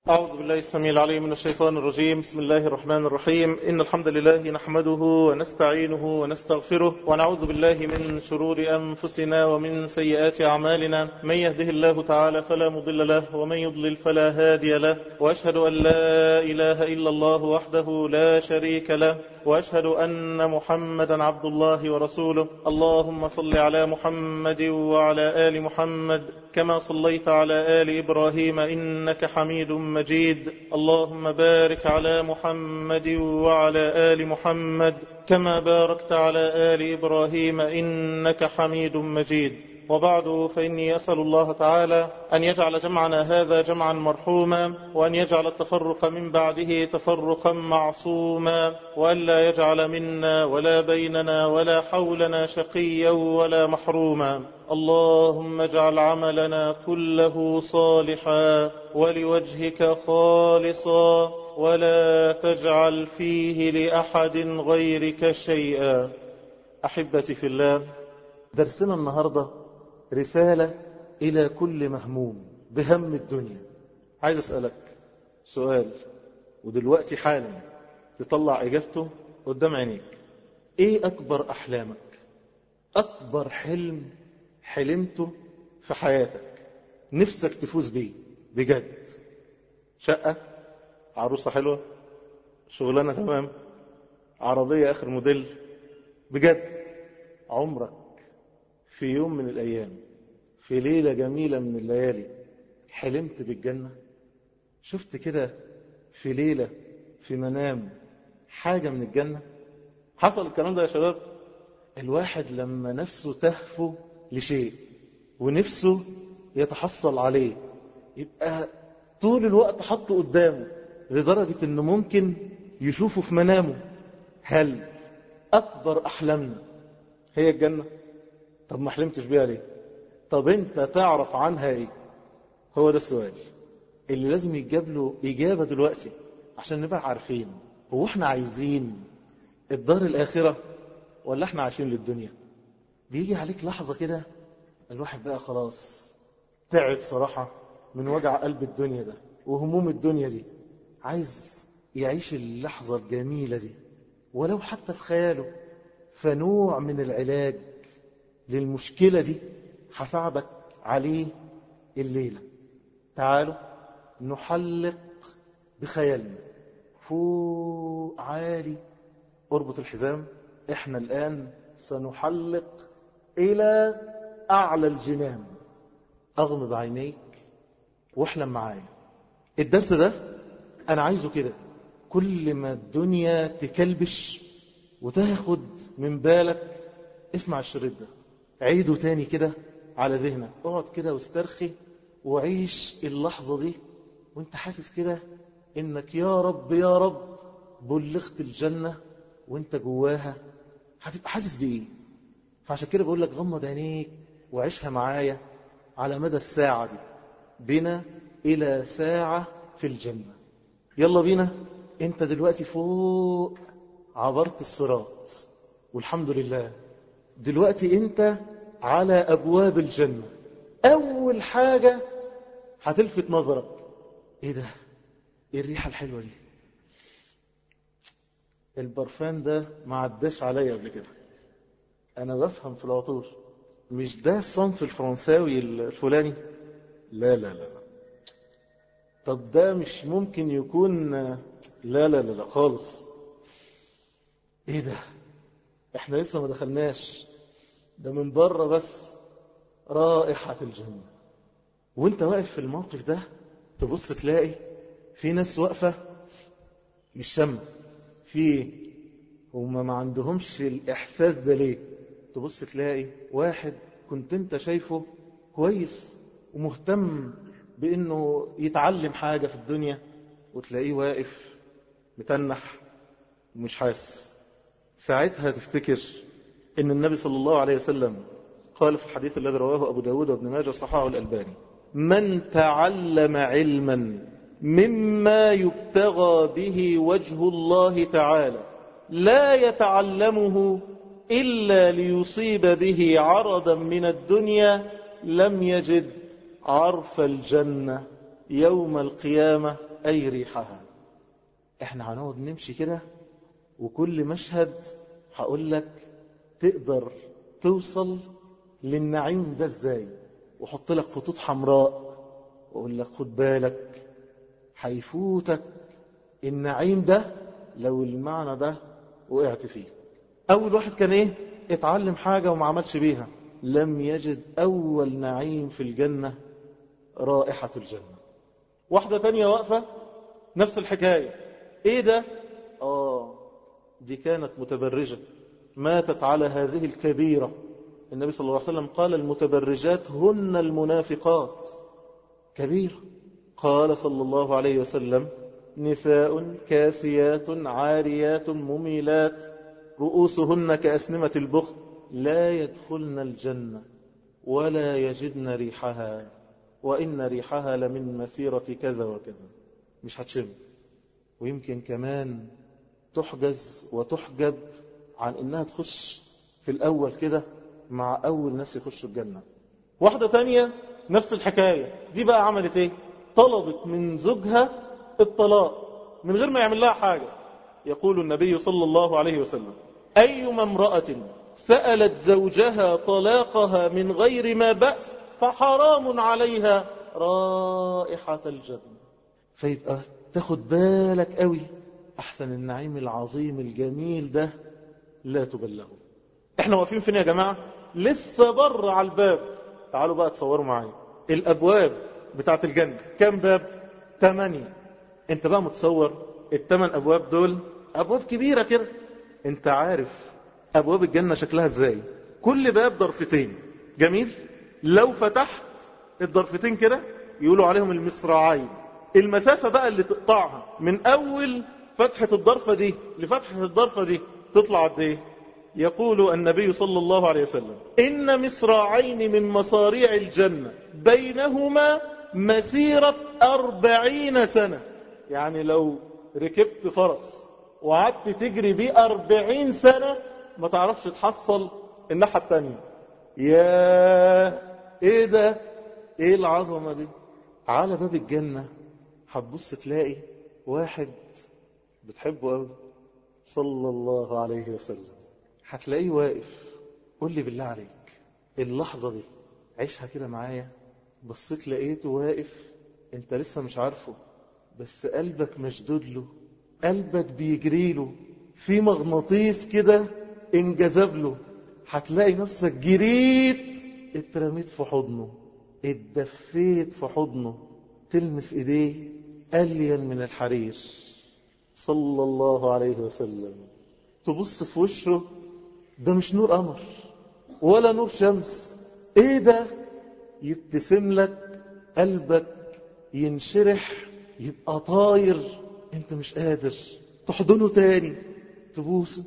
أعوذ بالله السميع العليم من الشيطان الرجيم بسم الله الرحمن الرحيم إن الحمد لله نحمده ونستعينه ونستغفره ونعوذ بالله من شرور أنفسنا ومن سيئات أعمالنا من يهده الله تعالى فلا مضل له ومن يضلل فلا هادي له وأشهد أن لا إله إلا الله وحده لا شريك له وأشهد أن محمدا عبد الله ورسوله اللهم صل على محمد وعلى آل محمد كما صليت على آل إبراهيم إنك حميد مجيد اللهم بارك على محمد وعلى آل محمد كما باركت على آل إبراهيم إنك حميد مجيد وبعد فإني أسأل الله تعالى أن يجعل جمعنا هذا جمعا مرحوما وأن يجعل التفرق من بعده تفرقا معصوما وأن لا يجعل منا ولا بيننا ولا حولنا شقيا ولا محروما اللهم اجعل عملنا كله صالحا ولوجهك خالصا ولا تجعل فيه لأحد غيرك شيئا أحبتي في الله درسنا النهاردة رسالة إلى كل مهموم بهم الدنيا عايز أسألك سؤال ودلوقتي حالا تطلع إجابته قدام عينيك إيه أكبر أحلامك أكبر حلم حلمته في حياتك نفسك تفوز بيه بجد شقة عروسة حلوة شغلانة تمام عربية آخر موديل بجد عمرك في يوم من الأيام في ليلة جميلة من الليالي حلمت بالجنة شفت كده في ليلة في منام حاجة من الجنة حصل الكلام ده يا شباب الواحد لما نفسه تهفو لشيء ونفسه يتحصل عليه يبقى طول الوقت حطه قدامه لدرجة انه ممكن يشوفه في منامه هل اكبر احلامنا هي الجنة طب ما حلمتش بيها ليه طب انت تعرف عنها ايه هو ده السؤال اللي لازم يجاب له اجابة دلوقتي عشان نبقى عارفين هو احنا عايزين الدار الاخرة ولا احنا عايشين للدنيا بيجي عليك لحظة كده الواحد بقى خلاص تعب صراحة من وجع قلب الدنيا ده وهموم الدنيا دي عايز يعيش اللحظة الجميلة دي ولو حتى في خياله فنوع من العلاج للمشكلة دي هساعدك عليه الليلة تعالوا نحلق بخيالنا فوق عالي اربط الحزام احنا الآن سنحلق إلى أعلى الجنان أغمض عينيك واحلم معايا الدرس ده أنا عايزه كده كل ما الدنيا تكلبش وتاخد من بالك اسمع الشريط ده عيده تاني كده على ذهنك اقعد كده واسترخي وعيش اللحظة دي وانت حاسس كده انك يا رب يا رب بلغت الجنة وانت جواها هتبقى حاسس بايه فعشان كده بقول لك غمض عينيك وعيشها معايا على مدى الساعة دي بنا إلى ساعة في الجنة يلا بينا انت دلوقتي فوق عبرت الصراط والحمد لله دلوقتي انت على أبواب الجنة أول حاجة هتلفت نظرك ايه ده ايه الريحة الحلوة دي البرفان ده ما عداش عليا قبل كده انا بفهم في العطور مش ده الصنف الفرنساوي الفلاني لا لا لا طب ده مش ممكن يكون لا لا لا, لا خالص ايه ده احنا لسه ما دخلناش ده من بره بس رائحة الجنة وانت واقف في الموقف ده تبص تلاقي في ناس واقفة مش شمة في هما ما عندهمش الإحساس ده ليه تبص تلاقي واحد كنت انت شايفه كويس ومهتم بانه يتعلم حاجة في الدنيا وتلاقيه واقف متنح ومش حاسس ساعتها تفتكر ان النبي صلى الله عليه وسلم قال في الحديث الذي رواه أبو داود وابن ماجه صححه الألباني من تعلم علما مما يبتغى به وجه الله تعالى لا يتعلمه إلا ليصيب به عرضا من الدنيا لم يجد عرف الجنة يوم القيامة أي ريحها احنا هنقعد نمشي كده وكل مشهد هقول لك تقدر توصل للنعيم ده ازاي وحط لك خطوط حمراء واقول لك خد بالك هيفوتك النعيم ده لو المعنى ده وقعت فيه اول واحد كان ايه اتعلم حاجة وما عملش بيها لم يجد اول نعيم في الجنة رائحة الجنة واحدة تانية واقفة نفس الحكاية ايه ده اه دي كانت متبرجة ماتت على هذه الكبيرة النبي صلى الله عليه وسلم قال المتبرجات هن المنافقات كبيرة قال صلى الله عليه وسلم نساء كاسيات عاريات مميلات رؤوسهن كأسنمة البخت لا يدخلن الجنة ولا يجدن ريحها وإن ريحها لمن مسيرة كذا وكذا مش هتشم ويمكن كمان تحجز وتحجب عن إنها تخش في الأول كده مع أول ناس يخشوا الجنة واحدة تانية نفس الحكاية دي بقى عملت ايه طلبت من زوجها الطلاق من غير ما يعمل لها حاجة يقول النبي صلى الله عليه وسلم أيما امرأة سألت زوجها طلاقها من غير ما بأس فحرام عليها رائحة الجنة فيبقى تاخد بالك قوي أحسن النعيم العظيم الجميل ده لا تبلغه احنا واقفين فين يا جماعة لسه بره على الباب تعالوا بقى تصوروا معايا الأبواب بتاعت الجنة كم باب ثمانية انت بقى متصور الثمان أبواب دول أبواب كبيرة كده انت عارف أبواب الجنة شكلها ازاي كل باب ضرفتين جميل لو فتحت الضرفتين كده يقولوا عليهم المصراعين المسافة بقى اللي تقطعها من أول فتحة الضرفة دي لفتحة الضرفة دي تطلع قد ايه يقول النبي صلى الله عليه وسلم إن مصراعين من مصاريع الجنة بينهما مسيرة أربعين سنة يعني لو ركبت فرس وقعدت تجري بيه أربعين سنة ما تعرفش تحصل الناحية التانية يا ايه ده ايه العظمة دي على باب الجنة هتبص تلاقي واحد بتحبه قوي صلى الله عليه وسلم هتلاقيه واقف قول لي بالله عليك اللحظة دي عيشها كده معايا بصيت لقيته واقف انت لسه مش عارفه بس قلبك مشدود له قلبك بيجري له في مغناطيس كده انجذب له هتلاقي نفسك جريت اترميت في حضنه اتدفيت في حضنه تلمس ايديه ألين من الحرير صلى الله عليه وسلم تبص في وشه ده مش نور قمر ولا نور شمس ايه ده يبتسم لك قلبك ينشرح يبقى طاير انت مش قادر تحضنه تاني تبوسه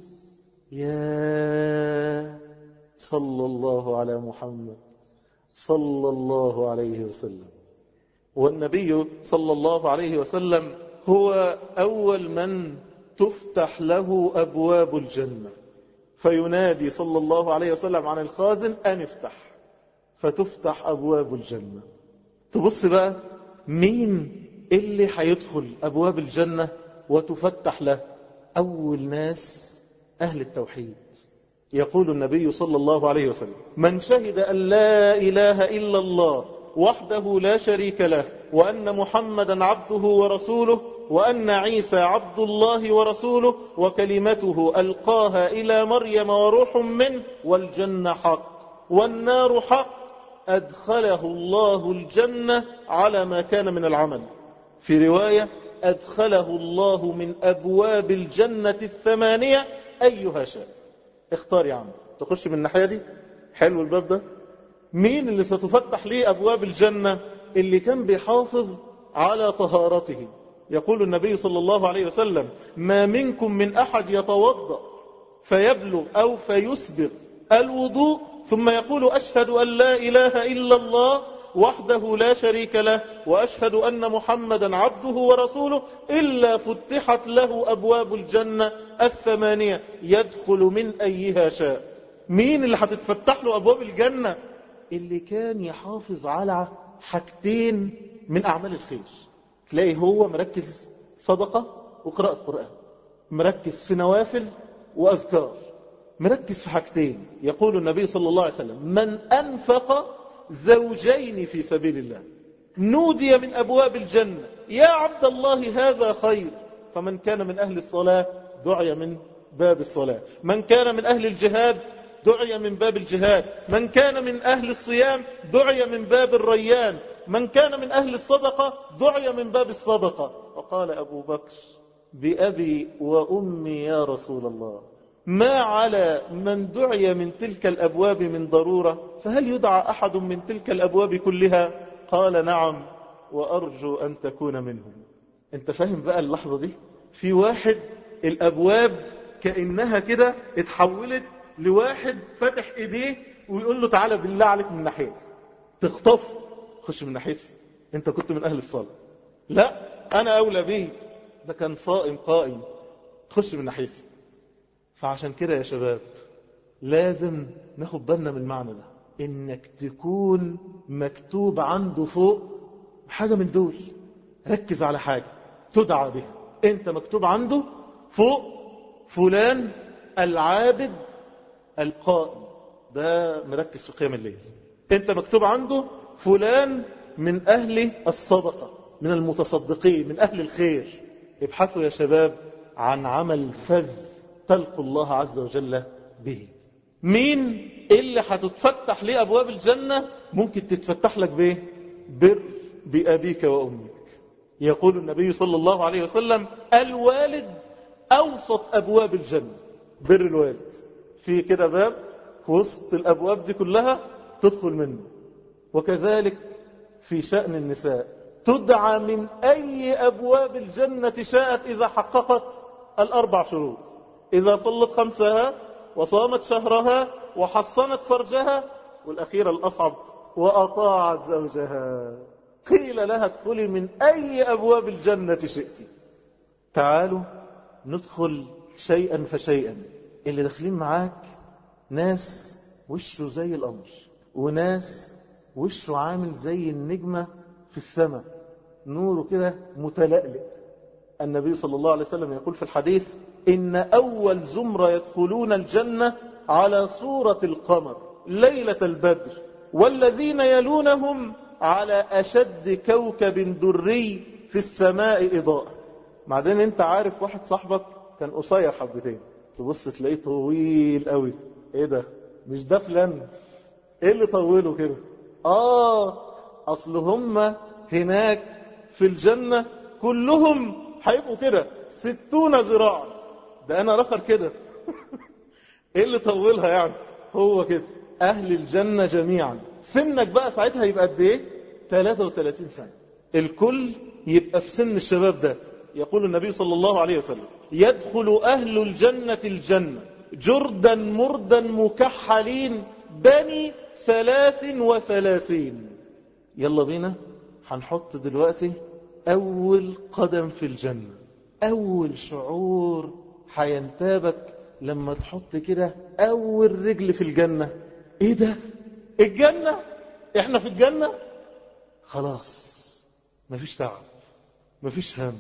يا صلى الله على محمد صلى الله عليه وسلم والنبي صلى الله عليه وسلم هو أول من تفتح له أبواب الجنة فينادي صلى الله عليه وسلم عن الخازن أن افتح فتفتح أبواب الجنة تبص بقى مين اللي هيدخل أبواب الجنة وتفتح له أول ناس أهل التوحيد يقول النبي صلى الله عليه وسلم من شهد أن لا إله إلا الله وحده لا شريك له وأن محمدا عبده ورسوله وأن عيسى عبد الله ورسوله وكلمته ألقاها إلى مريم وروح منه والجنة حق والنار حق أدخله الله الجنة على ما كان من العمل في رواية أدخله الله من أبواب الجنة الثمانية أيها شاء اختار يا عم تخش من الناحية دي حلو الباب ده مين اللي ستفتح ليه أبواب الجنة اللي كان بيحافظ على طهارته يقول النبي صلى الله عليه وسلم ما منكم من أحد يتوضأ فيبلغ أو فيسبغ الوضوء ثم يقول أشهد أن لا إله إلا الله وحده لا شريك له وأشهد أن محمدا عبده ورسوله إلا فتحت له أبواب الجنة الثمانية يدخل من أيها شاء مين اللي هتتفتح له أبواب الجنة اللي كان يحافظ على حاجتين من أعمال الخير تلاقي هو مركز صدقة وقراءة قرآن مركز في نوافل وأذكار مركز في حاجتين يقول النبي صلى الله عليه وسلم من أنفق زوجين في سبيل الله نودي من أبواب الجنة يا عبد الله هذا خير فمن كان من أهل الصلاة دعي من باب الصلاة من كان من أهل الجهاد دعي من باب الجهاد من كان من أهل الصيام دعي من باب الريان من كان من أهل الصدقة دعي من باب الصدقة وقال أبو بكر بأبي وأمي يا رسول الله ما على من دعي من تلك الأبواب من ضرورة فهل يدعى أحد من تلك الأبواب كلها قال نعم وأرجو أن تكون منهم انت فاهم بقى اللحظة دي في واحد الأبواب كأنها كده اتحولت لواحد فتح ايديه ويقول له تعالى بالله عليك من ناحيتي تخطفه خش من ناحيتي انت كنت من اهل الصلاة لا انا اولى به ده كان صائم قائم خش من ناحيتي فعشان كده يا شباب لازم ناخد بالنا من المعنى ده انك تكون مكتوب عنده فوق حاجة من دول ركز على حاجة تدعى بها انت مكتوب عنده فوق فلان العابد القائم ده مركز في قيام الليل انت مكتوب عنده فلان من اهل الصدقة من المتصدقين من اهل الخير ابحثوا يا شباب عن عمل فذ تلقوا الله عز وجل به مين اللي هتتفتح ليه ابواب الجنة ممكن تتفتح لك بايه بر بابيك وامك يقول النبي صلى الله عليه وسلم الوالد اوسط ابواب الجنة بر الوالد في كده باب في وسط الابواب دي كلها تدخل منه وكذلك في شأن النساء تدعى من أي أبواب الجنة شاءت إذا حققت الأربع شروط إذا صلت خمسها وصامت شهرها وحصنت فرجها والأخيرة الأصعب وأطاعت زوجها قيل لها ادخلي من أي أبواب الجنة شئت تعالوا ندخل شيئا فشيئا اللي داخلين معاك ناس وشه زي القمر وناس وشه عامل زي النجمة في السماء نوره كده متلألئ النبي صلى الله عليه وسلم يقول في الحديث إن أول زمرة يدخلون الجنة على صورة القمر ليلة البدر والذين يلونهم على أشد كوكب دري في السماء إضاءة بعدين انت عارف واحد صاحبك كان قصير حبتين تبص تلاقيه طويل قوي ايه ده مش ده فلان ايه اللي طوله كده اه اصل هم هناك في الجنة كلهم هيبقوا كده ستون ذراع ده انا رخر كده ايه اللي طولها يعني هو كده اهل الجنة جميعا سنك بقى ساعتها يبقى قد ايه 33 سنة الكل يبقى في سن الشباب ده يقول النبي صلى الله عليه وسلم يدخل أهل الجنة الجنة جردا مردا مكحلين بني ثلاث وثلاثين يلا بينا هنحط دلوقتي أول قدم في الجنة أول شعور هينتابك لما تحط كده أول رجل في الجنة إيه ده الجنة إحنا في الجنة خلاص مفيش تعب مفيش هم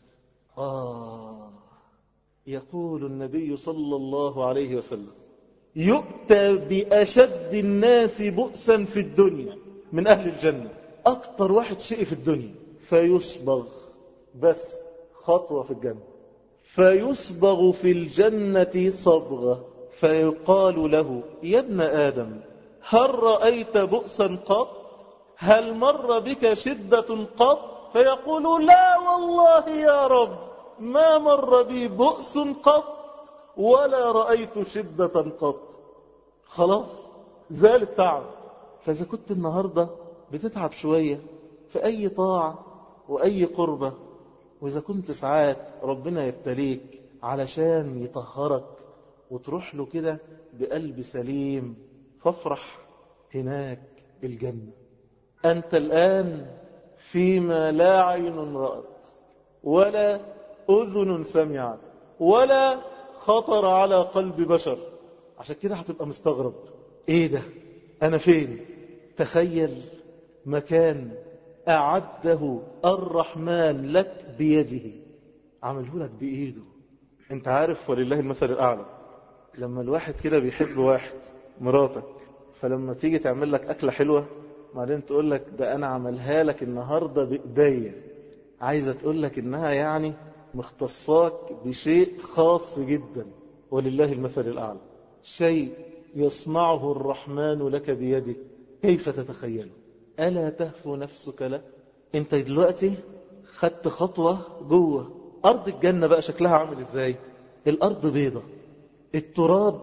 آه يقول النبي صلى الله عليه وسلم يؤتى بأشد الناس بؤسا في الدنيا من أهل الجنة أكتر واحد شيء في الدنيا فيصبغ بس خطوة في الجنة فيصبغ في الجنة صبغة فيقال له يا ابن آدم هل رأيت بؤسا قط هل مر بك شدة قط فيقول لا والله يا رب ما مر بي بؤس قط ولا رأيت شدة قط خلاص زال التعب فإذا كنت النهاردة بتتعب شوية في أي طاعة وأي قربة وإذا كنت ساعات ربنا يبتليك علشان يطهرك وتروح له كده بقلب سليم فافرح هناك الجنة أنت الآن فيما لا عين رأت ولا أذن سمعت ولا خطر على قلب بشر عشان كده هتبقى مستغرب ايه ده انا فين تخيل مكان أعده الرحمن لك بيده عمله لك بإيده انت عارف ولله المثل الأعلى لما الواحد كده بيحب واحد مراتك فلما تيجي تعمل لك أكلة حلوة بعدين تقول لك ده أنا عملها لك النهاردة بإيديا عايزة تقول لك إنها يعني مختصاك بشيء خاص جدا ولله المثل الأعلى شيء يصنعه الرحمن لك بيدك كيف تتخيله ألا تهفو نفسك له انت دلوقتي خدت خطوة جوه أرض الجنة بقى شكلها عامل ازاي الأرض بيضة التراب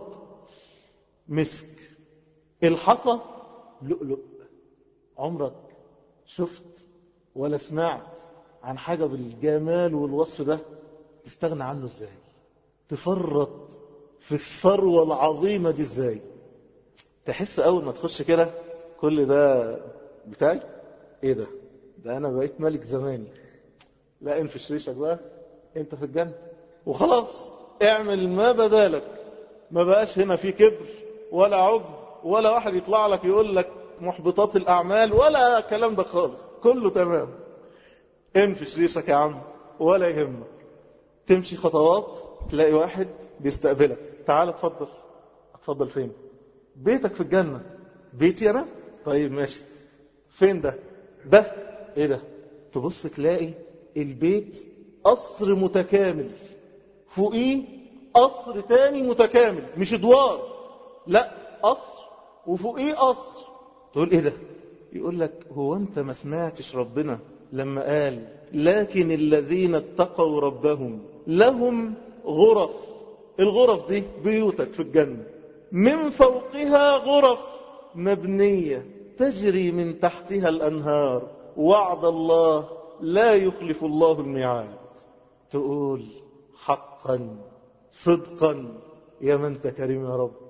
مسك الحصى لؤلؤ عمرك شفت ولا سمعت عن حاجة بالجمال والوصف ده تستغنى عنه ازاي تفرط في الثروة العظيمة دي ازاي تحس اول ما تخش كده كل ده بتاعي ايه ده ده انا بقيت ملك زماني لا انفش ريشك بقى انت في الجنة وخلاص اعمل ما بدالك ما بقاش هنا في كبر ولا عجب ولا واحد يطلع لك يقول لك محبطات الاعمال ولا كلام ده خالص كله تمام انفش ريشك يا عم ولا يهمك تمشي خطوات تلاقي واحد بيستقبلك تعال اتفضل اتفضل فين بيتك في الجنة بيتي انا طيب ماشي فين ده ده ايه ده تبص تلاقي البيت قصر متكامل فوقيه قصر تاني متكامل مش ادوار لا قصر وفوقيه قصر تقول ايه ده يقول لك هو انت ما سمعتش ربنا لما قال لكن الذين اتقوا ربهم لهم غرف الغرف دي بيوتك في الجنة من فوقها غرف مبنية تجري من تحتها الأنهار وعد الله لا يخلف الله الميعاد تقول حقا صدقا يا من انت كريم يا رب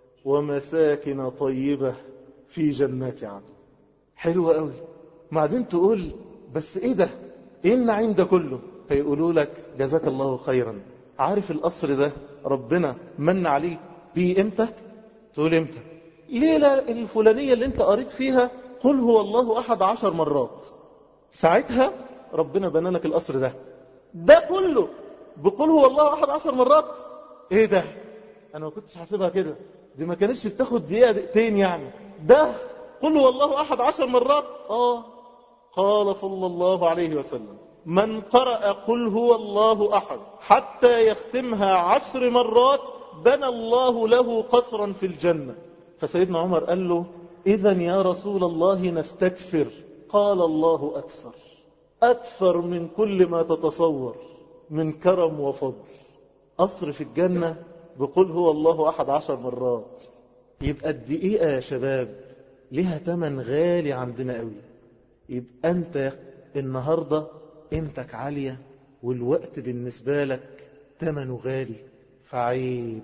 ومساكن طيبة في جنات عدن حلوة قوي بعدين تقول بس ايه ده ايه النعيم ده كله فيقولوا لك جزاك الله خيرا عارف القصر ده ربنا من عليك بيه امتى تقول امتى ليلة الفلانية اللي انت قريت فيها قل هو الله احد عشر مرات ساعتها ربنا بنى لك القصر ده ده كله بقول هو الله احد عشر مرات ايه ده انا ما كنتش حاسبها كده دي ما كانتش بتاخد دقيقة دقيقتين يعني ده قل هو الله احد عشر مرات اه قال صلى الله عليه وسلم من قرأ قل هو الله أحد حتى يختمها عشر مرات بنى الله له قصرا في الجنة فسيدنا عمر قال له إذا يا رسول الله نستكثر قال الله أكثر أكثر من كل ما تتصور من كرم وفضل قصر في الجنة بقول هو الله أحد عشر مرات يبقى الدقيقة يا شباب لها تمن غالي عندنا قوي يبقى أنت النهاردة قيمتك عالية والوقت بالنسبة لك تمنه غالي فعيب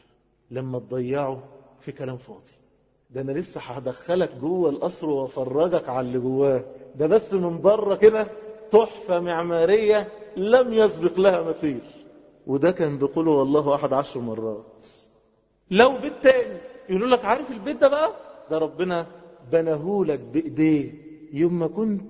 لما تضيعه في كلام فاضي ده أنا لسه هدخلك جوه القصر وافرجك على اللي جواه ده بس من بره كده تحفة معمارية لم يسبق لها مثيل وده كان بيقوله والله أحد عشر مرات لو بيت تاني يقولوا لك عارف البيت ده بقى ده ربنا بنهولك بإيديه يوم ما كنت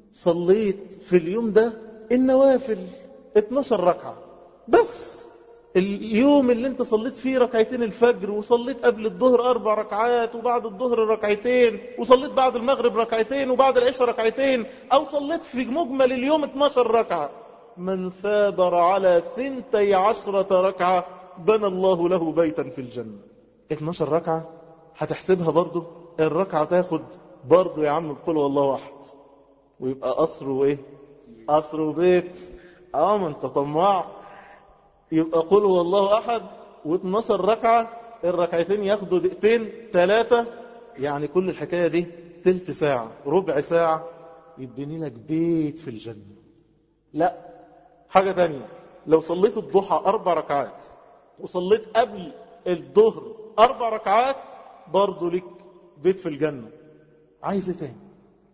صليت في اليوم ده النوافل 12 ركعة بس اليوم اللي انت صليت فيه ركعتين الفجر وصليت قبل الظهر أربع ركعات وبعد الظهر ركعتين وصليت بعد المغرب ركعتين وبعد العشاء ركعتين أو صليت في مجمل اليوم 12 ركعة من ثابر على ثنتي عشرة ركعة بنى الله له بيتا في الجنة 12 ركعة هتحسبها برضو الركعة تاخد برضو يا عم قل والله أحد ويبقى قصر وايه قصر وبيت اه ما انت طماع يبقى قل هو الله احد و12 ركعه الركعتين ياخدوا دقيقتين ثلاثه يعني كل الحكايه دي تلت ساعه ربع ساعه يبني لك بيت في الجنه لا حاجه تانية لو صليت الضحى اربع ركعات وصليت قبل الظهر اربع ركعات برضه لك بيت في الجنه عايز ايه تاني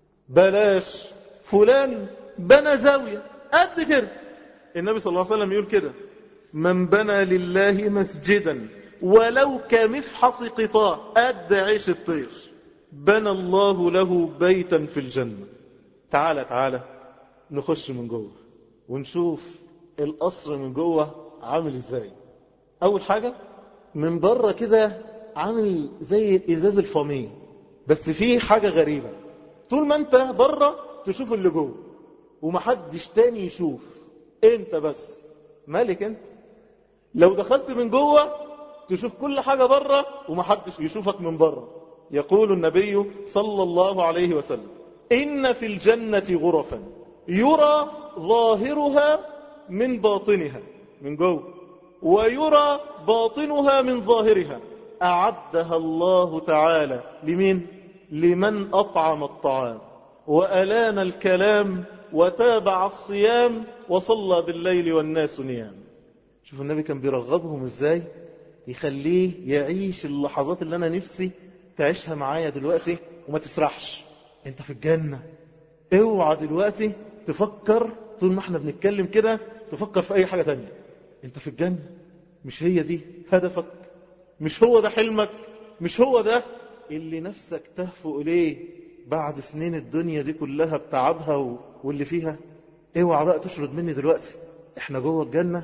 بلاش فلان بنى زاوية قد كده النبي صلى الله عليه وسلم يقول كده من بنى لله مسجدا ولو كمفحص قطاع قد عيش الطير بنى الله له بيتا في الجنة تعالى تعالى نخش من جوه ونشوف القصر من جوه عامل ازاي اول حاجة من بره كده عامل زي الازاز الفامي بس فيه حاجة غريبة طول ما انت بره تشوف اللي جوه ومحدش تاني يشوف انت بس مالك انت لو دخلت من جوه تشوف كل حاجة بره ومحدش يشوفك من بره يقول النبي صلى الله عليه وسلم إن في الجنة غرفا يرى ظاهرها من باطنها من جوه ويرى باطنها من ظاهرها أعدها الله تعالى لمن؟ لمن أطعم الطعام وألان الكلام وتابع الصيام وصلى بالليل والناس نيام شوف النبي كان بيرغبهم ازاي يخليه يعيش اللحظات اللي انا نفسي تعيشها معايا دلوقتي وما تسرحش انت في الجنة اوعى دلوقتي تفكر طول ما احنا بنتكلم كده تفكر في اي حاجة تانية انت في الجنة مش هي دي هدفك مش هو ده حلمك مش هو ده اللي نفسك تهفو اليه بعد سنين الدنيا دي كلها بتعبها واللي فيها اوعى بقى تشرد مني دلوقتي احنا جوه الجنة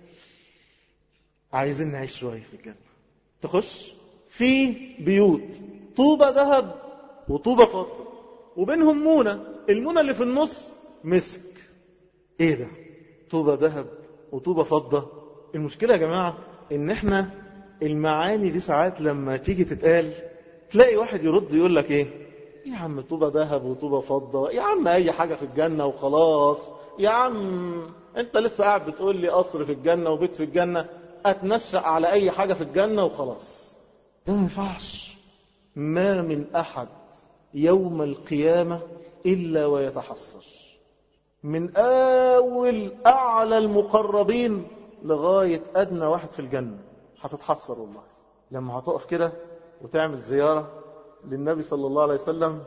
عايزين نعيش شوية في الجنة تخش في بيوت طوبة ذهب وطوبة فضة وبينهم مونة المونة اللي في النص مسك ايه ده طوبة ذهب وطوبة فضة المشكلة يا جماعة ان احنا المعاني دي ساعات لما تيجي تتقال تلاقي واحد يرد يقول لك ايه يا عم طوبة ذهب وطوبة فضة يا عم اي حاجة في الجنة وخلاص يا عم انت لسه قاعد بتقول لي قصر في الجنة وبيت في الجنة اتنشأ على اي حاجة في الجنة وخلاص ده ما ينفعش ما من احد يوم القيامة الا ويتحسر من اول اعلى المقربين لغاية ادنى واحد في الجنة هتتحسر والله لما هتقف كده وتعمل زيارة للنبي صلى الله عليه وسلم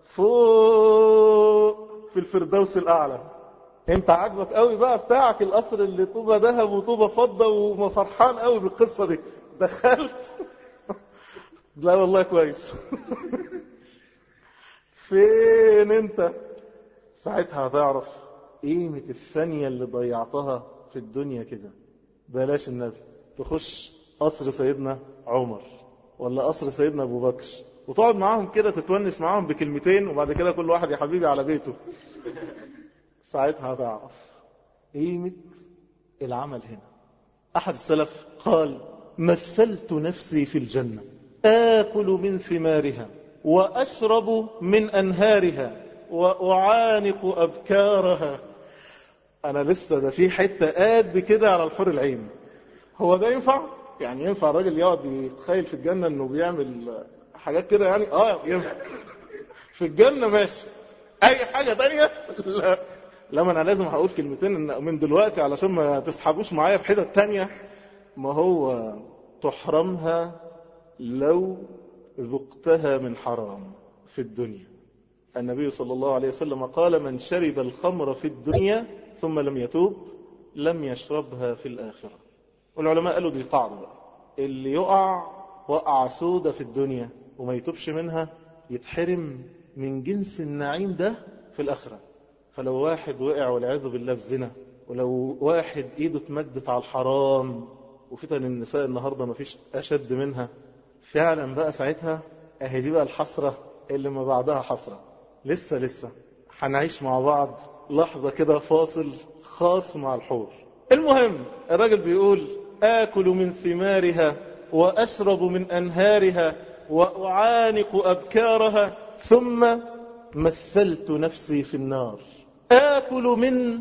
فوق في الفردوس الأعلى انت عاجبك قوي بقى بتاعك القصر اللي طوبة ذهب وطوبة فضة وفرحان قوي بالقصة دي دخلت لا والله كويس فين انت ساعتها هتعرف قيمة الثانية اللي ضيعتها في الدنيا كده بلاش النبي تخش قصر سيدنا عمر ولا قصر سيدنا ابو بكر وتقعد معاهم كده تتونس معاهم بكلمتين وبعد كده كل واحد يا حبيبي على بيته ساعتها هتعرف قيمة العمل هنا أحد السلف قال مثلت نفسي في الجنة آكل من ثمارها وأشرب من أنهارها وأعانق أبكارها أنا لسه ده في حتة قد كده على الحور العين هو ده ينفع؟ يعني ينفع الراجل يقعد يتخيل في الجنة انه بيعمل حاجات كده يعني اه ينفع في الجنة ماشي اي حاجة تانية لا لما انا لازم هقول كلمتين من دلوقتي علشان ما تسحبوش معايا في حتة تانية ما هو تحرمها لو ذقتها من حرام في الدنيا النبي صلى الله عليه وسلم قال من شرب الخمر في الدنيا ثم لم يتوب لم يشربها في الآخرة والعلماء قالوا دي قاعدة بقى اللي يقع وقع سودة في الدنيا وما يتوبش منها يتحرم من جنس النعيم ده في الآخرة فلو واحد وقع والعياذ بالله في زنا ولو واحد ايده اتمدت على الحرام وفتن النساء النهاردة ما فيش أشد منها فعلا بقى ساعتها اهي دي بقى الحسرة اللي ما بعدها حسرة لسه لسه هنعيش مع بعض لحظة كده فاصل خاص مع الحور المهم الراجل بيقول آكل من ثمارها وأشرب من أنهارها وأعانق أبكارها ثم مثلت نفسي في النار آكل من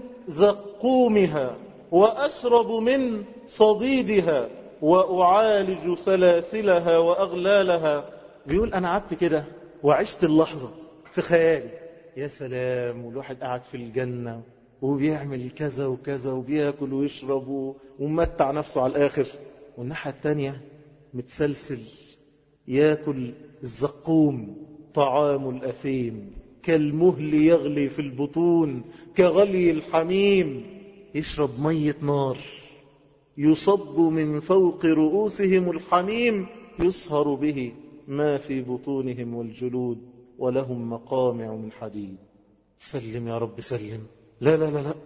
زقومها وأشرب من صديدها وأعالج سلاسلها وأغلالها بيقول أنا قعدت كده وعشت اللحظة في خيالي يا سلام والواحد قاعد في الجنة وبيعمل كذا وكذا وبياكل ويشرب ومتع نفسه على الآخر والناحية التانية متسلسل ياكل الزقوم طعام الأثيم كالمهل يغلي في البطون كغلي الحميم يشرب مية نار يصب من فوق رؤوسهم الحميم يصهر به ما في بطونهم والجلود ولهم مقامع من حديد سلم يا رب سلم لا لا لا لا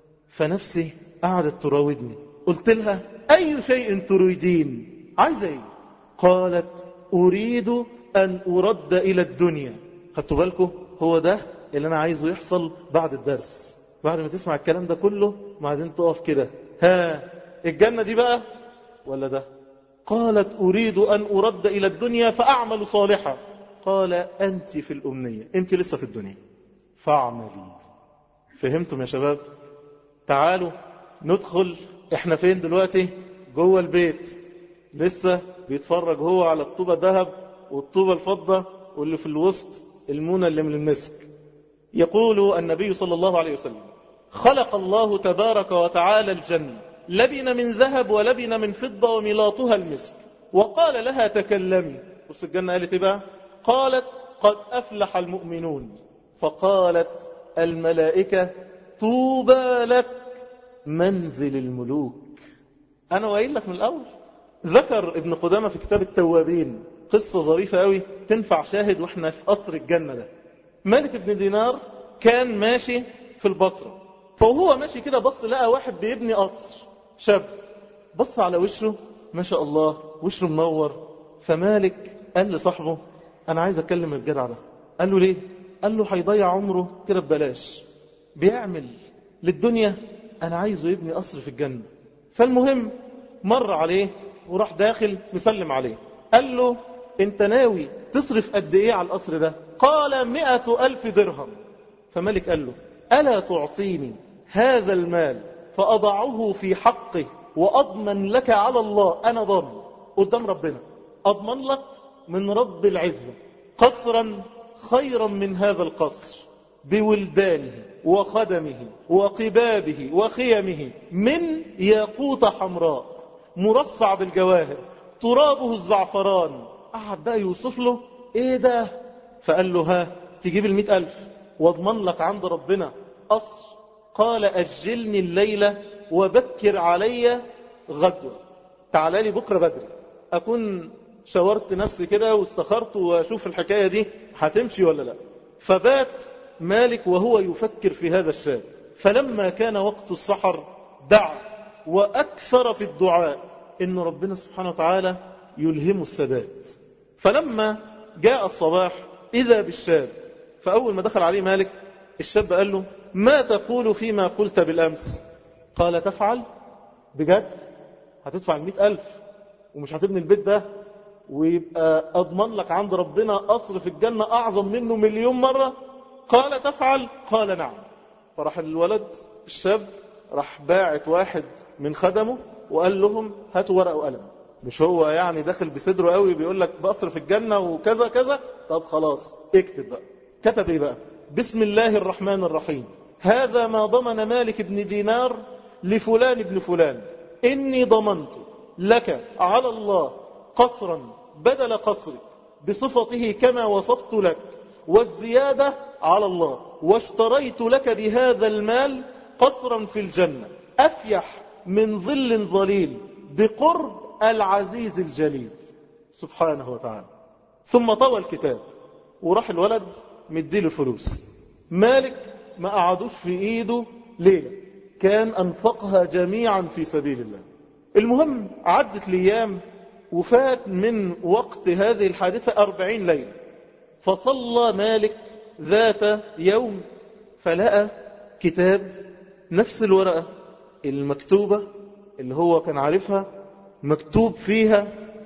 فنفسي قعدت تراودني قلت لها أي شيء تريدين عايزة ايه قالت أريد أن أرد إلى الدنيا خدتوا بالكم هو ده اللي أنا عايزه يحصل بعد الدرس بعد ما تسمع الكلام ده كله بعدين تقف كده ها الجنة دي بقى ولا ده قالت أريد أن أرد إلى الدنيا فأعمل صالحا قال أنت في الأمنية أنت لسه في الدنيا فاعملي فهمتم يا شباب تعالوا ندخل احنا فين دلوقتي جوه البيت لسه بيتفرج هو على الطوبة ذهب والطوبة الفضة واللي في الوسط المونة اللي من المسك يقول النبي صلى الله عليه وسلم خلق الله تبارك وتعالى الجنة لبن من ذهب ولبن من فضة وملاطها المسك وقال لها تكلمي بص الجنة قالت إيه بقى قالت قد أفلح المؤمنون فقالت الملائكة طوبى لك منزل الملوك أنا وقايل لك من الأول ذكر ابن قدامة في كتاب التوابين قصة ظريفة قوي تنفع شاهد واحنا في قصر الجنة ده مالك بن دينار كان ماشي في البصرة فهو ماشي كده بص لقى واحد بيبني قصر شاب بص على وشه ما شاء الله وشه منور فمالك قال لصاحبه انا عايز اكلم الجدع ده قال له ليه قال له هيضيع عمره كده ببلاش بيعمل للدنيا انا عايزه يبني قصر في الجنة فالمهم مر عليه وراح داخل مسلم عليه قال له انت ناوي تصرف قد ايه على القصر ده قال مئة ألف درهم فملك قال له ألا تعطيني هذا المال فأضعه في حقه وأضمن لك على الله أنا ضامن قدام ربنا أضمن لك من رب العزة قصرا خيرا من هذا القصر بولدانه وخدمه وقبابه وخيمه من ياقوت حمراء مرصع بالجواهر ترابه الزعفران قعد بقى يوصف له ايه ده فقال له ها تجيب المئة ألف واضمن لك عند ربنا قصر قال أجلني الليلة وبكر علي غدوة تعال لي بكرة بدري أكون شاورت نفسي كده واستخرت واشوف الحكاية دي هتمشي ولا لا فبات مالك وهو يفكر في هذا الشاب فلما كان وقت السحر دعا وأكثر في الدعاء إن ربنا سبحانه وتعالى يلهم السداد فلما جاء الصباح إذا بالشاب فأول ما دخل عليه مالك الشاب قال له ما تقول فيما قلت بالأمس قال تفعل بجد هتدفع المئة ألف ومش هتبني البيت ده ويبقى أضمن لك عند ربنا قصر في الجنة أعظم منه مليون مرة قال تفعل قال نعم فراح الولد الشاب راح باعت واحد من خدمه وقال لهم هاتوا ورقة وقلم مش هو يعني داخل بصدره قوي بيقول لك بقصر في الجنة وكذا كذا طب خلاص اكتب بقى كتب ايه بقى بسم الله الرحمن الرحيم هذا ما ضمن مالك بن دينار لفلان ابن فلان إني ضمنت لك على الله قصرا بدل قصرك بصفته كما وصفت لك والزيادة على الله واشتريت لك بهذا المال قصرا في الجنة أفيح من ظل ظليل بقرب العزيز الجليل سبحانه وتعالى ثم طوى الكتاب وراح الولد مديله الفلوس مالك ما قعدوش في ايده ليلة كان انفقها جميعا في سبيل الله المهم عدت الايام وفات من وقت هذه الحادثة أربعين ليلة فصلى مالك ذات يوم فلقى كتاب نفس الورقة المكتوبة اللي هو كان عارفها مكتوب فيها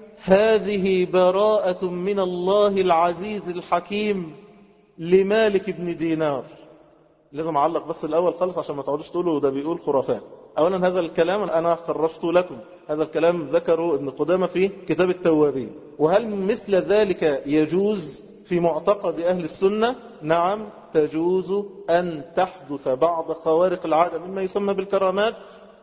هذه براءة من الله العزيز الحكيم لمالك بن دينار لازم أعلق بس الأول خالص عشان ما تقعدوش تقولوا ده بيقول خرافات أولا هذا الكلام أنا خرجت لكم هذا الكلام ذكره ابن قدامة في كتاب التوابين وهل مثل ذلك يجوز في معتقد أهل السنة نعم تجوز أن تحدث بعض خوارق العادة مما يسمى بالكرامات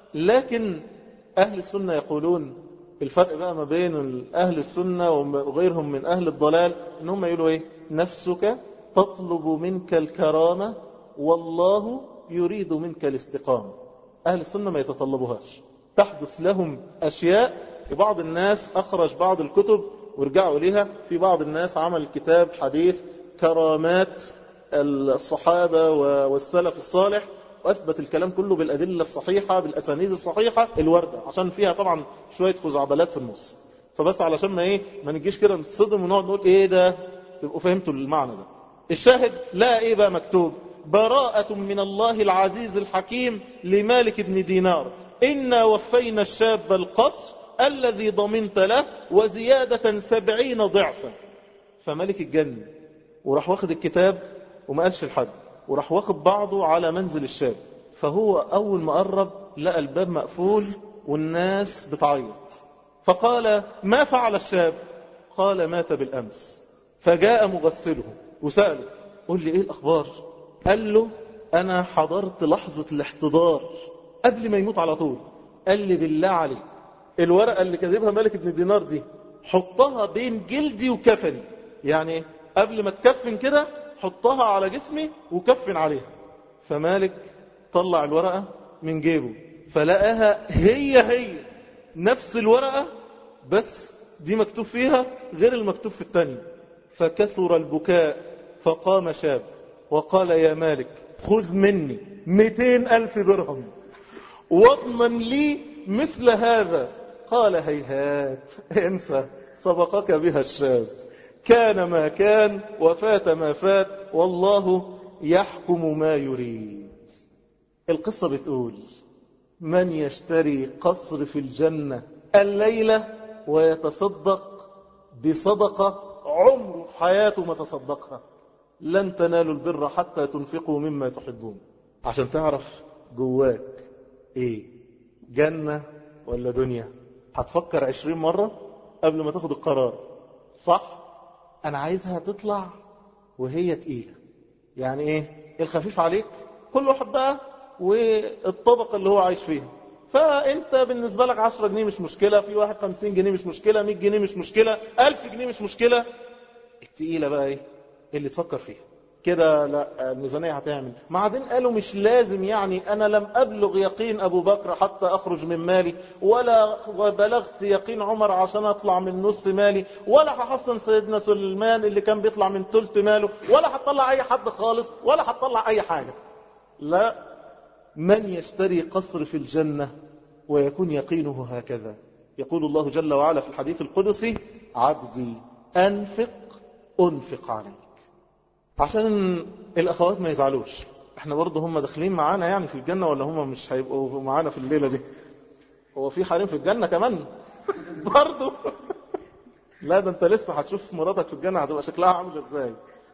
لكن أهل السنة يقولون الفرق بقى ما بين أهل السنة وغيرهم من أهل الضلال إن هم يقولوا إيه نفسك تطلب منك الكرامة والله يريد منك الاستقامة أهل السنة ما يتطلبوهاش تحدث لهم أشياء وبعض الناس أخرج بعض الكتب ورجعوا إليها في بعض الناس عمل كتاب حديث كرامات الصحابة والسلف الصالح وأثبت الكلام كله بالأدلة الصحيحة بالأسانيد الصحيحة الوردة عشان فيها طبعا شوية خزعبلات في النص فبس علشان ما ايه ما نجيش كده نتصدم ونقعد نقول ايه ده تبقوا فهمتوا المعنى ده الشاهد لا ايه بقى مكتوب براءة من الله العزيز الحكيم لمالك بن دينار إنا وفينا الشاب القصر الذي ضمنت له وزيادة سبعين ضعفا فملك الجنة وراح واخد الكتاب وما قالش لحد وراح واخد بعضه على منزل الشاب فهو أول ما قرب لقى الباب مقفول والناس بتعيط فقال ما فعل الشاب قال مات بالأمس فجاء مغسله وسأله قل لي ايه الأخبار قال له أنا حضرت لحظة الاحتضار قبل ما يموت على طول قال لي بالله عليك الورقة اللي كاتبها ملك ابن دينار دي حطها بين جلدي وكفني يعني قبل ما تكفن كده حطها على جسمي وكفن عليها فمالك طلع الورقة من جيبه فلقاها هي هي نفس الورقة بس دي مكتوب فيها غير المكتوب في الثانية فكثر البكاء فقام شاب وقال يا مالك خذ مني مئتين ألف درهم واضمن لي مثل هذا قال هيهات انسى سبقك بها الشاب كان ما كان وفات ما فات والله يحكم ما يريد القصة بتقول من يشتري قصر في الجنة الليلة ويتصدق بصدقة عمره في حياته ما تصدقها لن تنالوا البر حتى تنفقوا مما تحبون عشان تعرف جواك ايه جنة ولا دنيا هتفكر عشرين مرة قبل ما تاخد القرار صح انا عايزها تطلع وهي تقيلة يعني ايه الخفيف عليك كل واحد بقى والطبقة اللي هو عايش فيها فانت بالنسبة لك 10 جنيه مش مشكلة في واحد 50 جنيه مش مشكلة 100 جنيه مش مشكلة 1000 جنيه مش مشكلة التقيلة بقى ايه اللي تفكر فيها كده لا الميزانية هتعمل بعدين قالوا مش لازم يعني أنا لم أبلغ يقين أبو بكر حتى أخرج من مالي ولا بلغت يقين عمر عشان أطلع من نص مالي ولا هحصن سيدنا سليمان اللي كان بيطلع من ثلث ماله ولا هتطلع أي حد خالص ولا هتطلع أي حاجة لا من يشتري قصر في الجنة ويكون يقينه هكذا يقول الله جل وعلا في الحديث القدسي عبدي أنفق أنفق عليك عشان الأخوات ما يزعلوش احنا برضه هم داخلين معانا يعني في الجنة ولا هم مش هيبقوا معانا في الليلة دي هو في حريم في الجنة كمان برضه لا ده انت لسه هتشوف مراتك في الجنة هتبقى شكلها عامل ازاي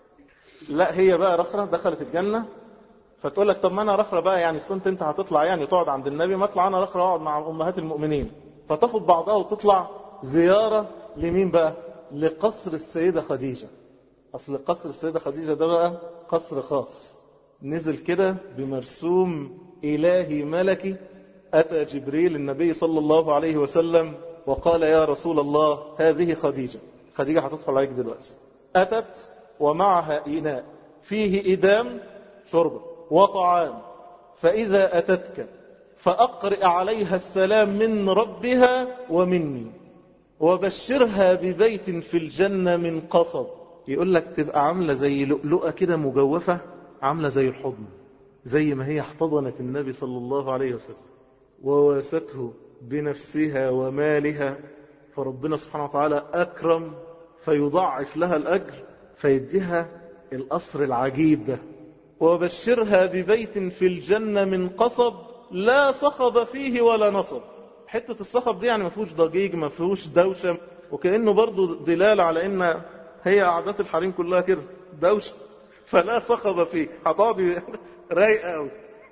لا هي بقى رخرة دخلت الجنة فتقول لك طب ما انا رخرة بقى يعني كنت انت هتطلع يعني وتقعد عند النبي ما اطلع انا رخرة اقعد مع امهات المؤمنين فتاخد بعضها وتطلع زيارة لمين بقى لقصر السيدة خديجة أصل قصر السيدة خديجة ده بقى قصر خاص نزل كده بمرسوم إلهي ملكي أتى جبريل النبي صلى الله عليه وسلم وقال يا رسول الله هذه خديجة خديجة هتدخل عليك دلوقتي أتت ومعها إناء فيه إدام شرب وطعام فإذا أتتك فأقرئ عليها السلام من ربها ومني وبشرها ببيت في الجنة من قصب يقول لك تبقى عاملة زي لؤلؤة كده مجوفة عاملة زي الحضن زي ما هي احتضنت النبي صلى الله عليه وسلم وواسته بنفسها ومالها فربنا سبحانه وتعالى أكرم فيضاعف لها الأجر فيديها الأصر العجيب ده وبشرها ببيت في الجنة من قصب لا صخب فيه ولا نصب حتة الصخب دي يعني ما فيهوش ضجيج ما فيهوش دوشة وكأنه برضو دلالة على ان هي عادات الحريم كلها كده دوشة فلا صخب فيه هتقعد رايقة قوي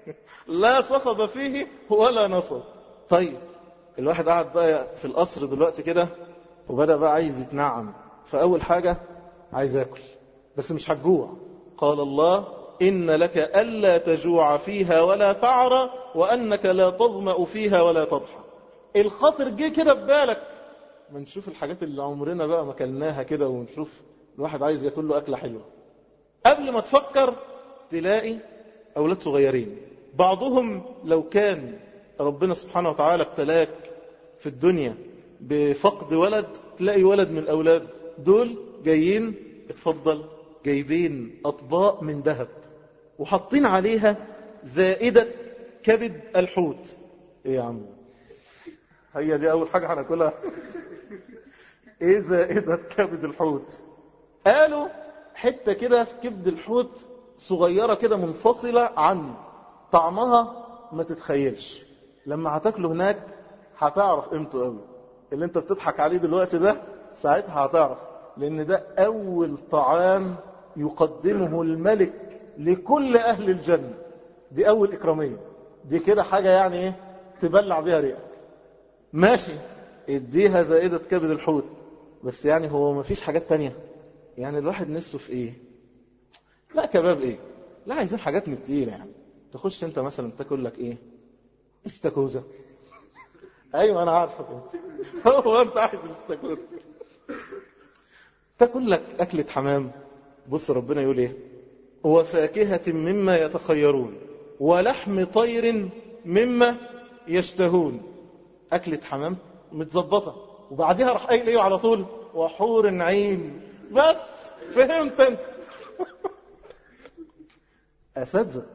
لا صخب فيه ولا نصب طيب الواحد قاعد بقى في القصر دلوقتي كده وبدأ بقى عايز يتنعم فأول حاجة عايز أكل بس مش هتجوع قال الله إن لك ألا تجوع فيها ولا تعرى وأنك لا تظمأ فيها ولا تضحى الخطر جه كده ببالك ما نشوف الحاجات اللي عمرنا بقى ما كلناها كده ونشوف الواحد عايز ياكل له أكلة حلوة قبل ما تفكر تلاقي أولاد صغيرين بعضهم لو كان ربنا سبحانه وتعالى ابتلاك في الدنيا بفقد ولد تلاقي ولد من الأولاد دول جايين اتفضل جايبين أطباق من ذهب وحاطين عليها زائدة كبد الحوت ايه يا عم هي دي اول حاجة هناكلها ايه زائدة كبد الحوت قالوا حتة كده في كبد الحوت صغيرة كده منفصلة عن طعمها ما تتخيلش لما هتاكله هناك هتعرف قيمته قوي اللي انت بتضحك عليه دلوقتي ده ساعتها هتعرف لان ده اول طعام يقدمه الملك لكل اهل الجنة دي اول اكرامية دي كده حاجة يعني ايه تبلع بيها ريقك ماشي اديها زائدة كبد الحوت بس يعني هو ما فيش حاجات تانية يعني الواحد نفسه في ايه لا كباب ايه لا عايزين حاجات من التقيلة يعني تخش انت مثلا تاكل لك ايه استاكوزا ايوه انا عارفك انت هو انت عايز الاستاكوزا تاكل لك اكلة حمام بص ربنا يقول ايه وفاكهة مما يتخيرون ولحم طير مما يشتهون أكلة حمام متظبطة وبعدها راح قايل ايه على طول وحور عين بس فهمت انت اساتذه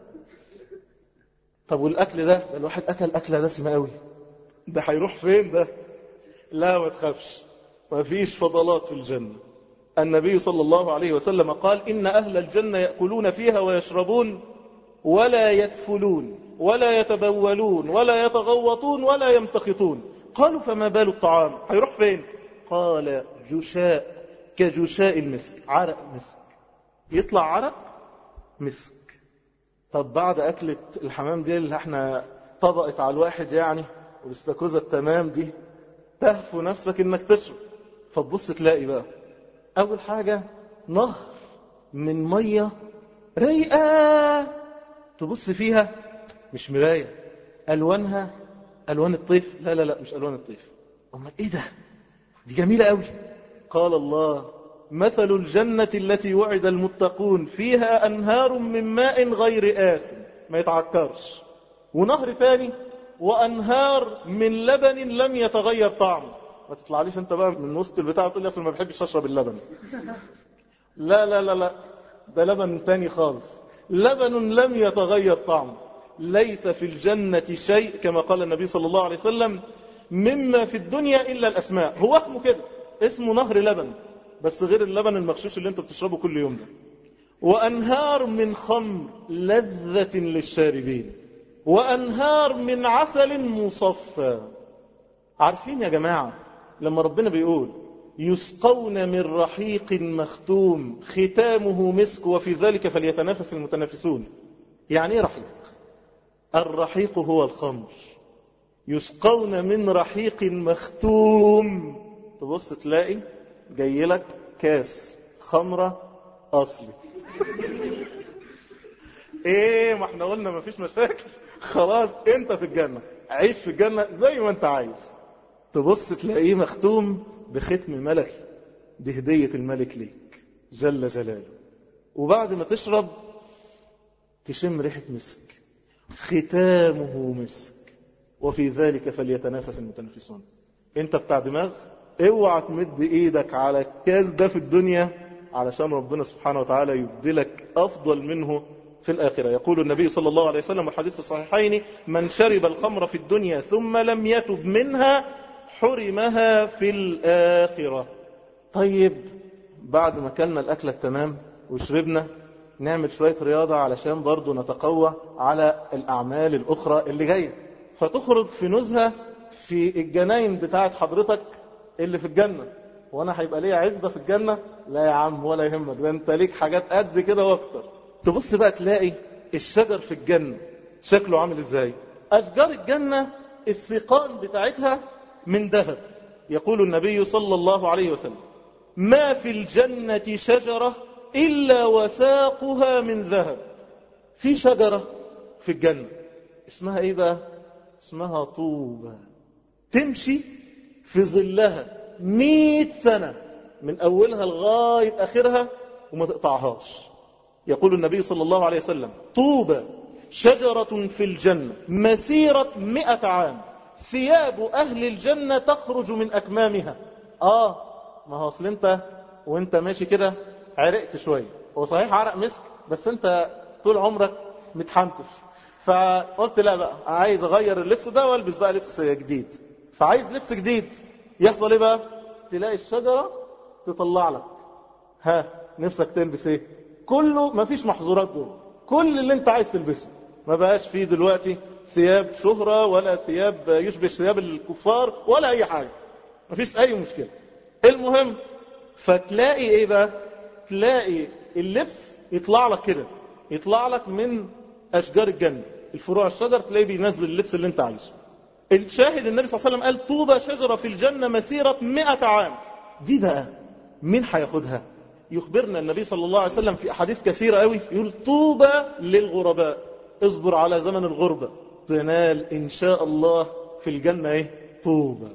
طب والاكل ده ده الواحد اكل اكله دسمه قوي ده هيروح فين ده لا ما تخافش ما فيش فضلات في الجنه النبي صلى الله عليه وسلم قال إن أهل الجنة يأكلون فيها ويشربون ولا يدفلون ولا يتبولون ولا يتغوطون ولا يمتخطون قالوا فما بال الطعام هيروح فين قال جشاء كجشاء المسك عرق مسك يطلع عرق مسك طب بعد أكلة الحمام دي اللي احنا طبقت على الواحد يعني والاستاكوزة التمام دي تهفو نفسك انك تشرب فتبص تلاقي بقى أول حاجة نهر من مية رايقة تبص فيها مش مراية ألوانها ألوان الطيف لا لا لا مش ألوان الطيف أمال إيه ده دي جميلة قوي قال الله مثل الجنة التي وعد المتقون فيها أنهار من ماء غير آس ما يتعكرش ونهر تاني وأنهار من لبن لم يتغير طعمه ما تطلعليش انت بقى من وسط البتاع تقول لي اصل ما بحبش اشرب اللبن لا لا لا لا ده لبن تاني خالص لبن لم يتغير طعمه ليس في الجنة شيء كما قال النبي صلى الله عليه وسلم مما في الدنيا إلا الأسماء هو اسمه كده اسمه نهر لبن بس غير اللبن المغشوش اللي انت بتشربه كل يوم ده وأنهار من خمر لذة للشاربين وأنهار من عسل مصفى عارفين يا جماعة لما ربنا بيقول يسقون من رحيق مختوم ختامه مسك وفي ذلك فليتنافس المتنافسون يعني ايه رحيق الرحيق هو الخمر يسقون من رحيق مختوم تبص تلاقي جاي لك كاس خمرة أصلي ايه ما احنا قلنا ما فيش مشاكل خلاص انت في الجنة عيش في الجنة زي ما انت عايز تبص تلاقيه مختوم بختم ملكي دي هدية الملك ليك جل جلاله وبعد ما تشرب تشم ريحة مسك ختامه مسك وفي ذلك فليتنافس المتنافسون انت بتاع دماغ اوعى تمد ايدك على الكاس ده في الدنيا علشان ربنا سبحانه وتعالى يبدلك افضل منه في الآخرة يقول النبي صلى الله عليه وسلم والحديث في الصحيحين من شرب الخمر في الدنيا ثم لم يتب منها حرمها في الآخرة طيب بعد ما كلنا الأكلة التمام وشربنا نعمل شوية رياضة علشان برضو نتقوى على الأعمال الأخرى اللي جاية فتخرج في نزهة في الجناين بتاعت حضرتك اللي في الجنة وانا هيبقى ليا عزبة في الجنة لا يا عم ولا يهمك ده انت ليك حاجات قد كده واكتر تبص بقى تلاقي الشجر في الجنة شكله عامل ازاي اشجار الجنة السيقان بتاعتها من ذهب يقول النبي صلى الله عليه وسلم ما في الجنة شجرة إلا وساقها من ذهب في شجرة في الجنة اسمها ايه بقى اسمها طوبة تمشي في ظلها مئة سنة من أولها لغاية آخرها وما تقطعهاش يقول النبي صلى الله عليه وسلم طوبة شجرة في الجنة مسيرة مئة عام ثياب أهل الجنة تخرج من أكمامها آه ما هو أصل أنت وأنت ماشي كده عرقت شوية هو صحيح عرق مسك بس انت طول عمرك متحنتف فقلت لا بقى عايز اغير اللبس ده والبس بقى لبس جديد فعايز لبس جديد يحصل ايه بقى تلاقي الشجرة تطلع لك ها نفسك تلبس ايه كله مفيش محظورات جوه كل اللي انت عايز تلبسه ما بقاش فيه دلوقتي ثياب شهرة ولا ثياب يشبه ثياب الكفار ولا اي حاجة مفيش اي مشكلة المهم فتلاقي ايه بقى تلاقي اللبس يطلع لك كده يطلع لك من اشجار الجنة الفروع الشجر تلاقيه بينزل اللبس اللي انت عايزه الشاهد النبي صلى الله عليه وسلم قال طوبى شجرة في الجنة مسيرة مئة عام دي بقى مين هياخدها يخبرنا النبي صلى الله عليه وسلم في أحاديث كثيرة قوي يقول طوبى للغرباء اصبر على زمن الغربة تنال إن شاء الله في الجنة ايه طوبى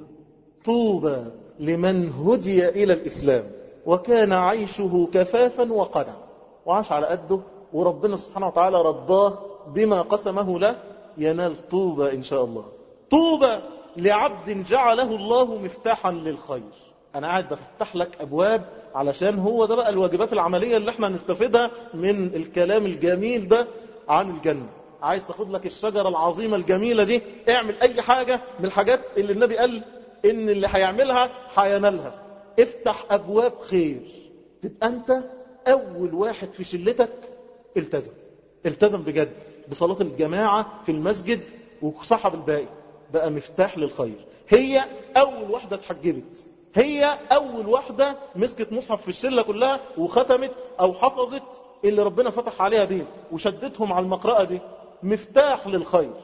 طوبى لمن هدي إلى الإسلام وكان عيشه كفافا وقنع وعاش على قده وربنا سبحانه وتعالى رضاه بما قسمه له ينال طوبى إن شاء الله طوبى لعبد جعله الله مفتاحا للخير أنا قاعد بفتح لك أبواب علشان هو ده بقى الواجبات العملية اللي احنا نستفيدها من الكلام الجميل ده عن الجنة عايز تاخد لك الشجرة العظيمة الجميلة دي اعمل أي حاجة من الحاجات اللي النبي قال إن اللي هيعملها هينالها افتح أبواب خير تبقى أنت أول واحد في شلتك التزم التزم بجد بصلاة الجماعة في المسجد وصحب الباقي بقى مفتاح للخير هي أول واحدة اتحجبت هي أول واحدة مسكت مصحف في الشلة كلها وختمت أو حفظت اللي ربنا فتح عليها بيه وشدتهم على المقرأة دي مفتاح للخير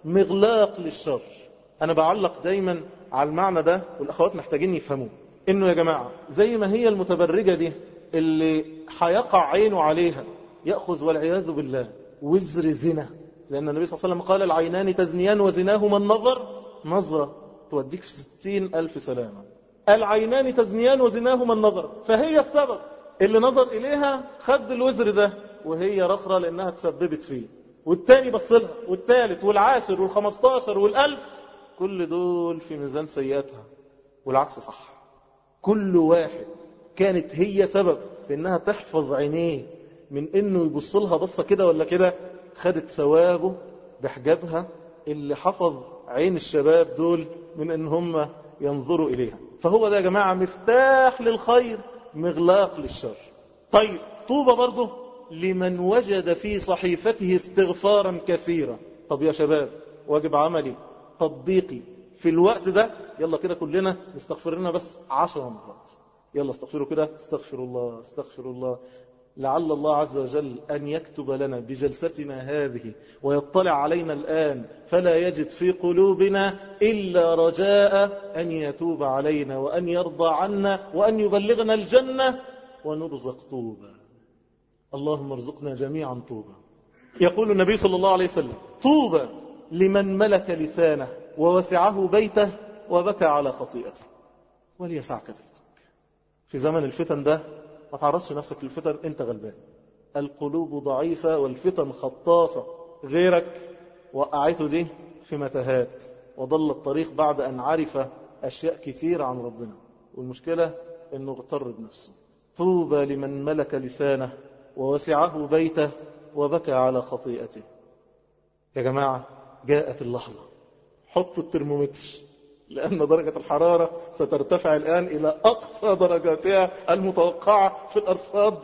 مغلاق للشر أنا بعلق دايما على المعنى ده والأخوات محتاجين يفهموه إنه يا جماعة زي ما هي المتبرجة دي اللي هيقع عينه عليها يأخذ والعياذ بالله وزر زنا لأن النبي صلى الله عليه وسلم قال العينان تزنيان وزناهما النظر نظرة توديك في ستين ألف سلامة العينان تزنيان وزناهما النظر فهي السبب اللي نظر إليها خد الوزر ده وهي رخرة لأنها تسببت فيه والتاني بصلها والتالت والعاشر والخمستاشر والألف كل دول في ميزان سيئاتها والعكس صح كل واحد كانت هي سبب في انها تحفظ عينيه من انه يبص لها بصه كده ولا كده خدت ثوابه بحجابها اللي حفظ عين الشباب دول من ان هم ينظروا اليها فهو ده يا جماعه مفتاح للخير مغلاق للشر طيب طوبى برضه لمن وجد في صحيفته استغفارا كثيرا طب يا شباب واجب عملي تطبيقي في الوقت ده يلا كده كلنا نستغفر لنا بس عشر مرات يلا استغفروا كده استغفر الله استغفر الله لعل الله عز وجل أن يكتب لنا بجلستنا هذه ويطلع علينا الآن فلا يجد في قلوبنا إلا رجاء أن يتوب علينا وأن يرضى عنا وأن يبلغنا الجنة ونرزق طوبى اللهم ارزقنا جميعا طوبى يقول النبي صلى الله عليه وسلم طوبى لمن ملك لسانه ووسعه بيته وبكى على خطيئته وليسعك بيتك في زمن الفتن ده ما تعرضش نفسك للفتن انت غلبان القلوب ضعيفة والفتن خطافة غيرك وقعته دي في متاهات وضل الطريق بعد أن عرف أشياء كثير عن ربنا والمشكلة أنه اغتر بنفسه طوبى لمن ملك لسانه ووسعه بيته وبكى على خطيئته يا جماعة جاءت اللحظة حطوا الترمومتر لأن درجة الحرارة سترتفع الآن إلى أقصى درجاتها المتوقعة في الأرصاد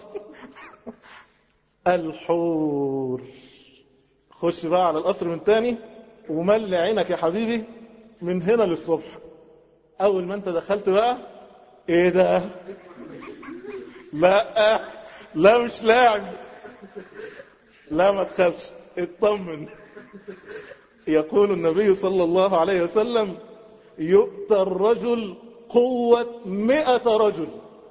الحور خش بقى على القصر من تاني وملي عينك يا حبيبي من هنا للصبح أول ما أنت دخلت بقى إيه ده لا لا مش لاعب لا ما تخافش اطمن يقول النبي صلى الله عليه وسلم يؤتى الرجل قوة مئة رجل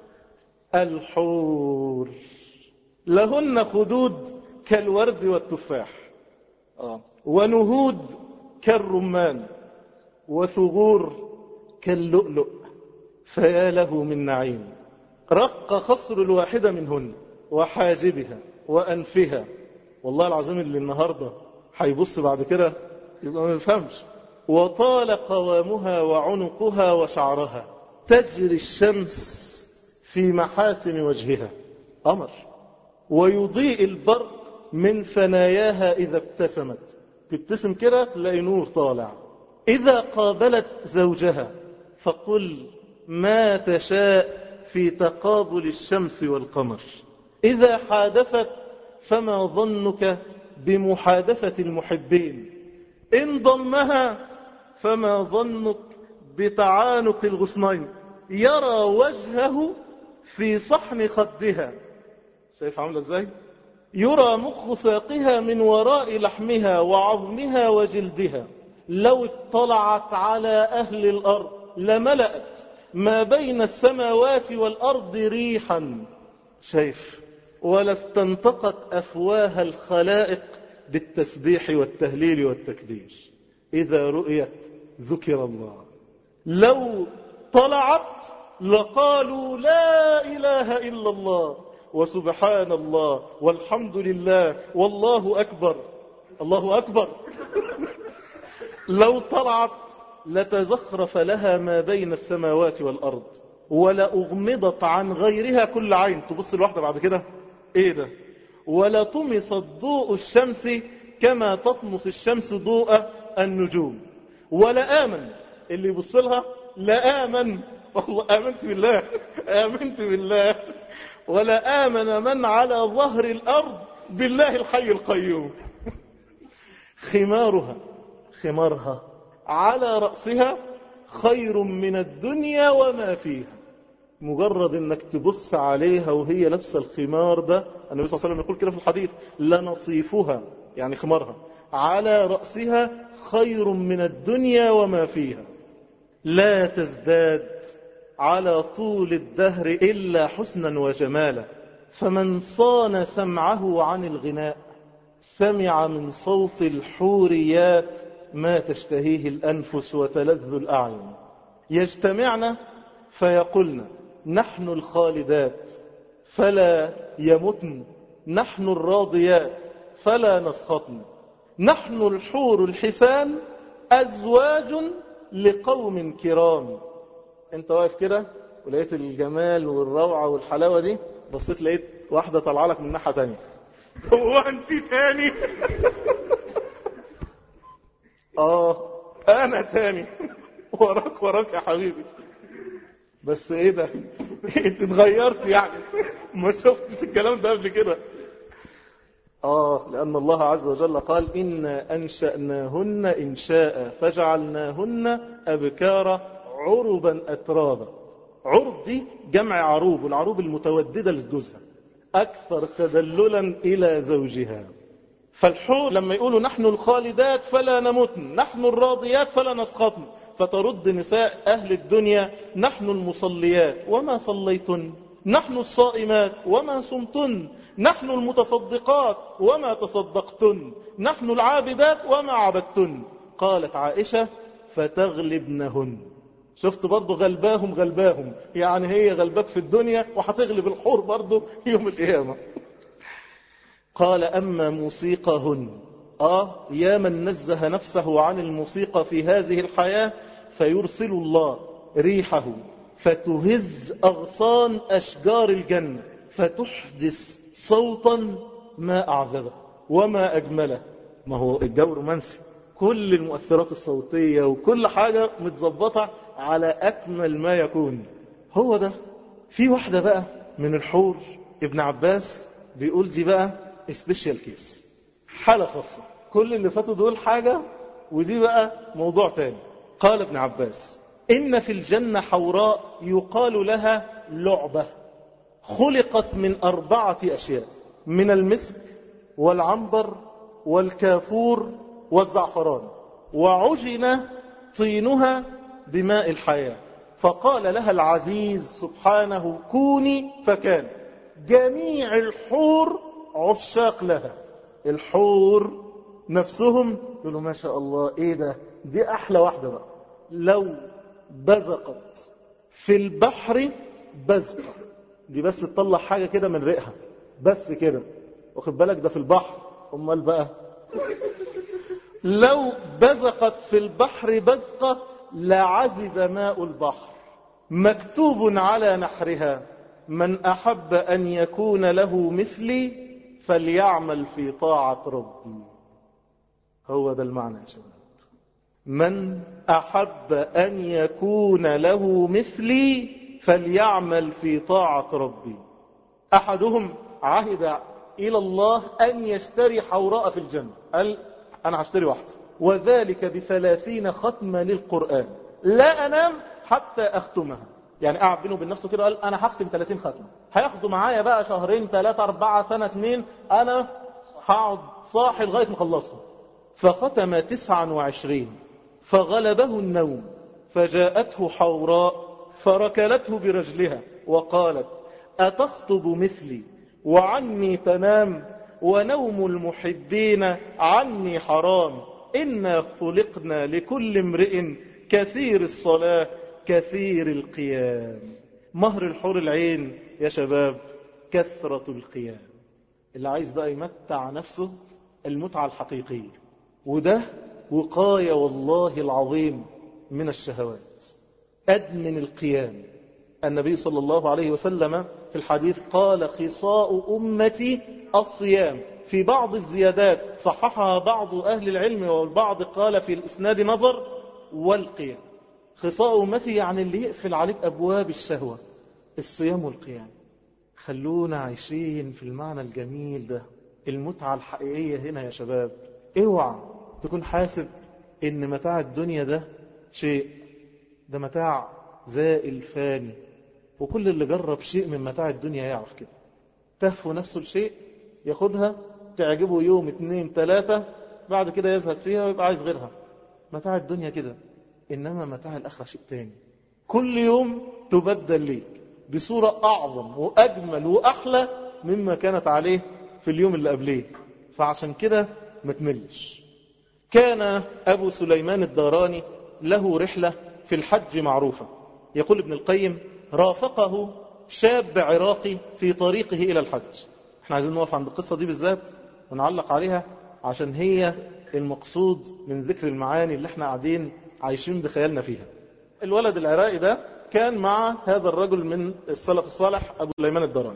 الحور لهن خدود كالورد والتفاح آه. ونهود كالرمان وثغور كاللؤلؤ فيا له من نعيم رق خصر الواحدة منهن وحاجبها وأنفها والله العظيم اللي النهاردة هيبص بعد كده يبقى ما يفهمش وطال قوامها وعنقها وشعرها تجري الشمس في محاسن وجهها قمر ويضيء البرق من ثناياها إذا ابتسمت تبتسم كده تلاقي نور طالع إذا قابلت زوجها فقل ما تشاء في تقابل الشمس والقمر إذا حادثت فما ظنك بمحادثة المحبين إن ضمها فما ظنك بتعانق الغصنين يرى وجهه في صحن خدها شايف عاملة ازاي يرى مخ ساقها من وراء لحمها وعظمها وجلدها لو اطلعت على أهل الأرض لملأت ما بين السماوات والأرض ريحا شايف ولا استنطقت أفواه الخلائق بالتسبيح والتهليل والتكبير إذا رؤيت ذكر الله لو طلعت لقالوا لا إله إلا الله وسبحان الله والحمد لله والله أكبر الله أكبر لو طلعت لتزخرف لها ما بين السماوات والأرض ولا أغمضت عن غيرها كل عين تبص الواحدة بعد كده ايه ده ولا طمست ضوء الشمس كما تطمس الشمس ضوء النجوم ولا آمن اللي يبص لها لا آمن والله آمنت بالله آمنت بالله ولا آمن من على ظهر الأرض بالله الحي القيوم خمارها خمارها على رأسها خير من الدنيا وما فيها مجرد انك تبص عليها وهي لابسه الخمار ده النبي صلى الله عليه وسلم يقول كده في الحديث لنصيفها يعني خمارها على رأسها خير من الدنيا وما فيها لا تزداد على طول الدهر إلا حسنا وجمالا فمن صان سمعه عن الغناء سمع من صوت الحوريات ما تشتهيه الأنفس وتلذ الأعين يجتمعن فيقولن نحن الخالدات فلا يمتن نحن الراضيات فلا نسخطن نحن الحور الحسان أزواج لقوم كرام انت واقف كده ولقيت الجمال والروعة والحلاوة دي بصيت لقيت واحدة طالعه لك من ناحية تانية هو انت تاني اه انا تاني وراك وراك يا حبيبي بس ايه ده انت اتغيرت يعني ما شفتش الكلام ده قبل كده آه لأن الله عز وجل قال إنا أنشأناهن إنشاء فجعلناهن أبكارا عربا أترابا عرب دي جمع عروب والعروب المتوددة لجوزها أكثر تدللا إلى زوجها فالحور لما يقولوا نحن الخالدات فلا نمتن نحن الراضيات فلا نسقطن فترد نساء أهل الدنيا نحن المصليات وما صليتن نحن الصائمات وما صمتن نحن المتصدقات وما تصدقتن نحن العابدات وما عبدتن قالت عائشة فتغلبنهن شفت برضو غلباهم غلباهم يعني هي غلبك في الدنيا وهتغلب الحور برضو يوم القيامة قال أما موسيقاهن آه يا من نزه نفسه عن الموسيقى في هذه الحياة فيرسل الله ريحه فتهز أغصان أشجار الجنة فتحدث صوتا ما أعذبه وما أجمله ما هو الجو رومانسي كل المؤثرات الصوتية وكل حاجة متظبطة على أكمل ما يكون هو ده في واحدة بقى من الحور ابن عباس بيقول دي بقى سبيشال كيس حالة خاصة كل اللي فاتوا دول حاجة ودي بقى موضوع تاني قال ابن عباس إن في الجنة حوراء يقال لها لعبة خلقت من أربعة أشياء من المسك والعنبر والكافور والزعفران وعجن طينها بماء الحياة فقال لها العزيز سبحانه كوني فكان جميع الحور عشاق لها الحور نفسهم يقولوا ما شاء الله ايه ده دي احلى واحدة بقى لو بزقت في البحر بزقة دي بس تطلع حاجة كده من ريقها بس كده واخد بالك ده في البحر امال بقى لو بزقت في البحر بزقة لعذب ماء البحر مكتوب على نحرها من أحب أن يكون له مثلي فليعمل في طاعة ربي هو ده المعنى يا شباب من أحب أن يكون له مثلي فليعمل في طاعة ربي أحدهم عهد إلى الله أن يشتري حوراء في الجنة قال أنا هشتري واحدة وذلك بثلاثين ختمة للقرآن لا أنام حتى أختمها يعني قاعد بينه وبين نفسه كده قال أنا هختم 30 ختمة هياخدوا معايا بقى شهرين ثلاثة أربعة سنة اتنين أنا هقعد صاحي لغاية مخلصهم فختم تسعا وعشرين فغلبه النوم فجاءته حوراء فركلته برجلها وقالت أتخطب مثلي وعني تنام ونوم المحبين عني حرام إنا خلقنا لكل امرئ كثير الصلاة كثير القيام مهر الحور العين يا شباب كثرة القيام اللي عايز بقى يمتع نفسه المتعة الحقيقية وده وقاية والله العظيم من الشهوات أدمن القيام النبي صلى الله عليه وسلم في الحديث قال خصاء أمتي الصيام في بعض الزيادات صححها بعض أهل العلم والبعض قال في الإسناد نظر والقيام خصاء أمتي يعني اللي يقفل عليك أبواب الشهوة الصيام والقيام خلونا عايشين في المعنى الجميل ده المتعة الحقيقية هنا يا شباب اوعى تكون حاسب ان متاع الدنيا ده شيء ده متاع زائل فاني وكل اللي جرب شيء من متاع الدنيا يعرف كده تهفو نفسه لشيء ياخدها تعجبه يوم اتنين تلاتة بعد كده يزهد فيها ويبقى عايز غيرها متاع الدنيا كده إنما متاع الآخرة شيء تاني كل يوم تبدل ليك بصورة أعظم وأجمل وأحلى مما كانت عليه في اليوم اللي قبليه فعشان كده ما تملش كان أبو سليمان الداراني له رحلة في الحج معروفة يقول ابن القيم رافقه شاب عراقي في طريقه إلى الحج احنا عايزين نقف عند القصة دي بالذات ونعلق عليها عشان هي المقصود من ذكر المعاني اللي احنا قاعدين عايشين بخيالنا فيها الولد العراقي ده كان مع هذا الرجل من السلف الصالح أبو سليمان الدراني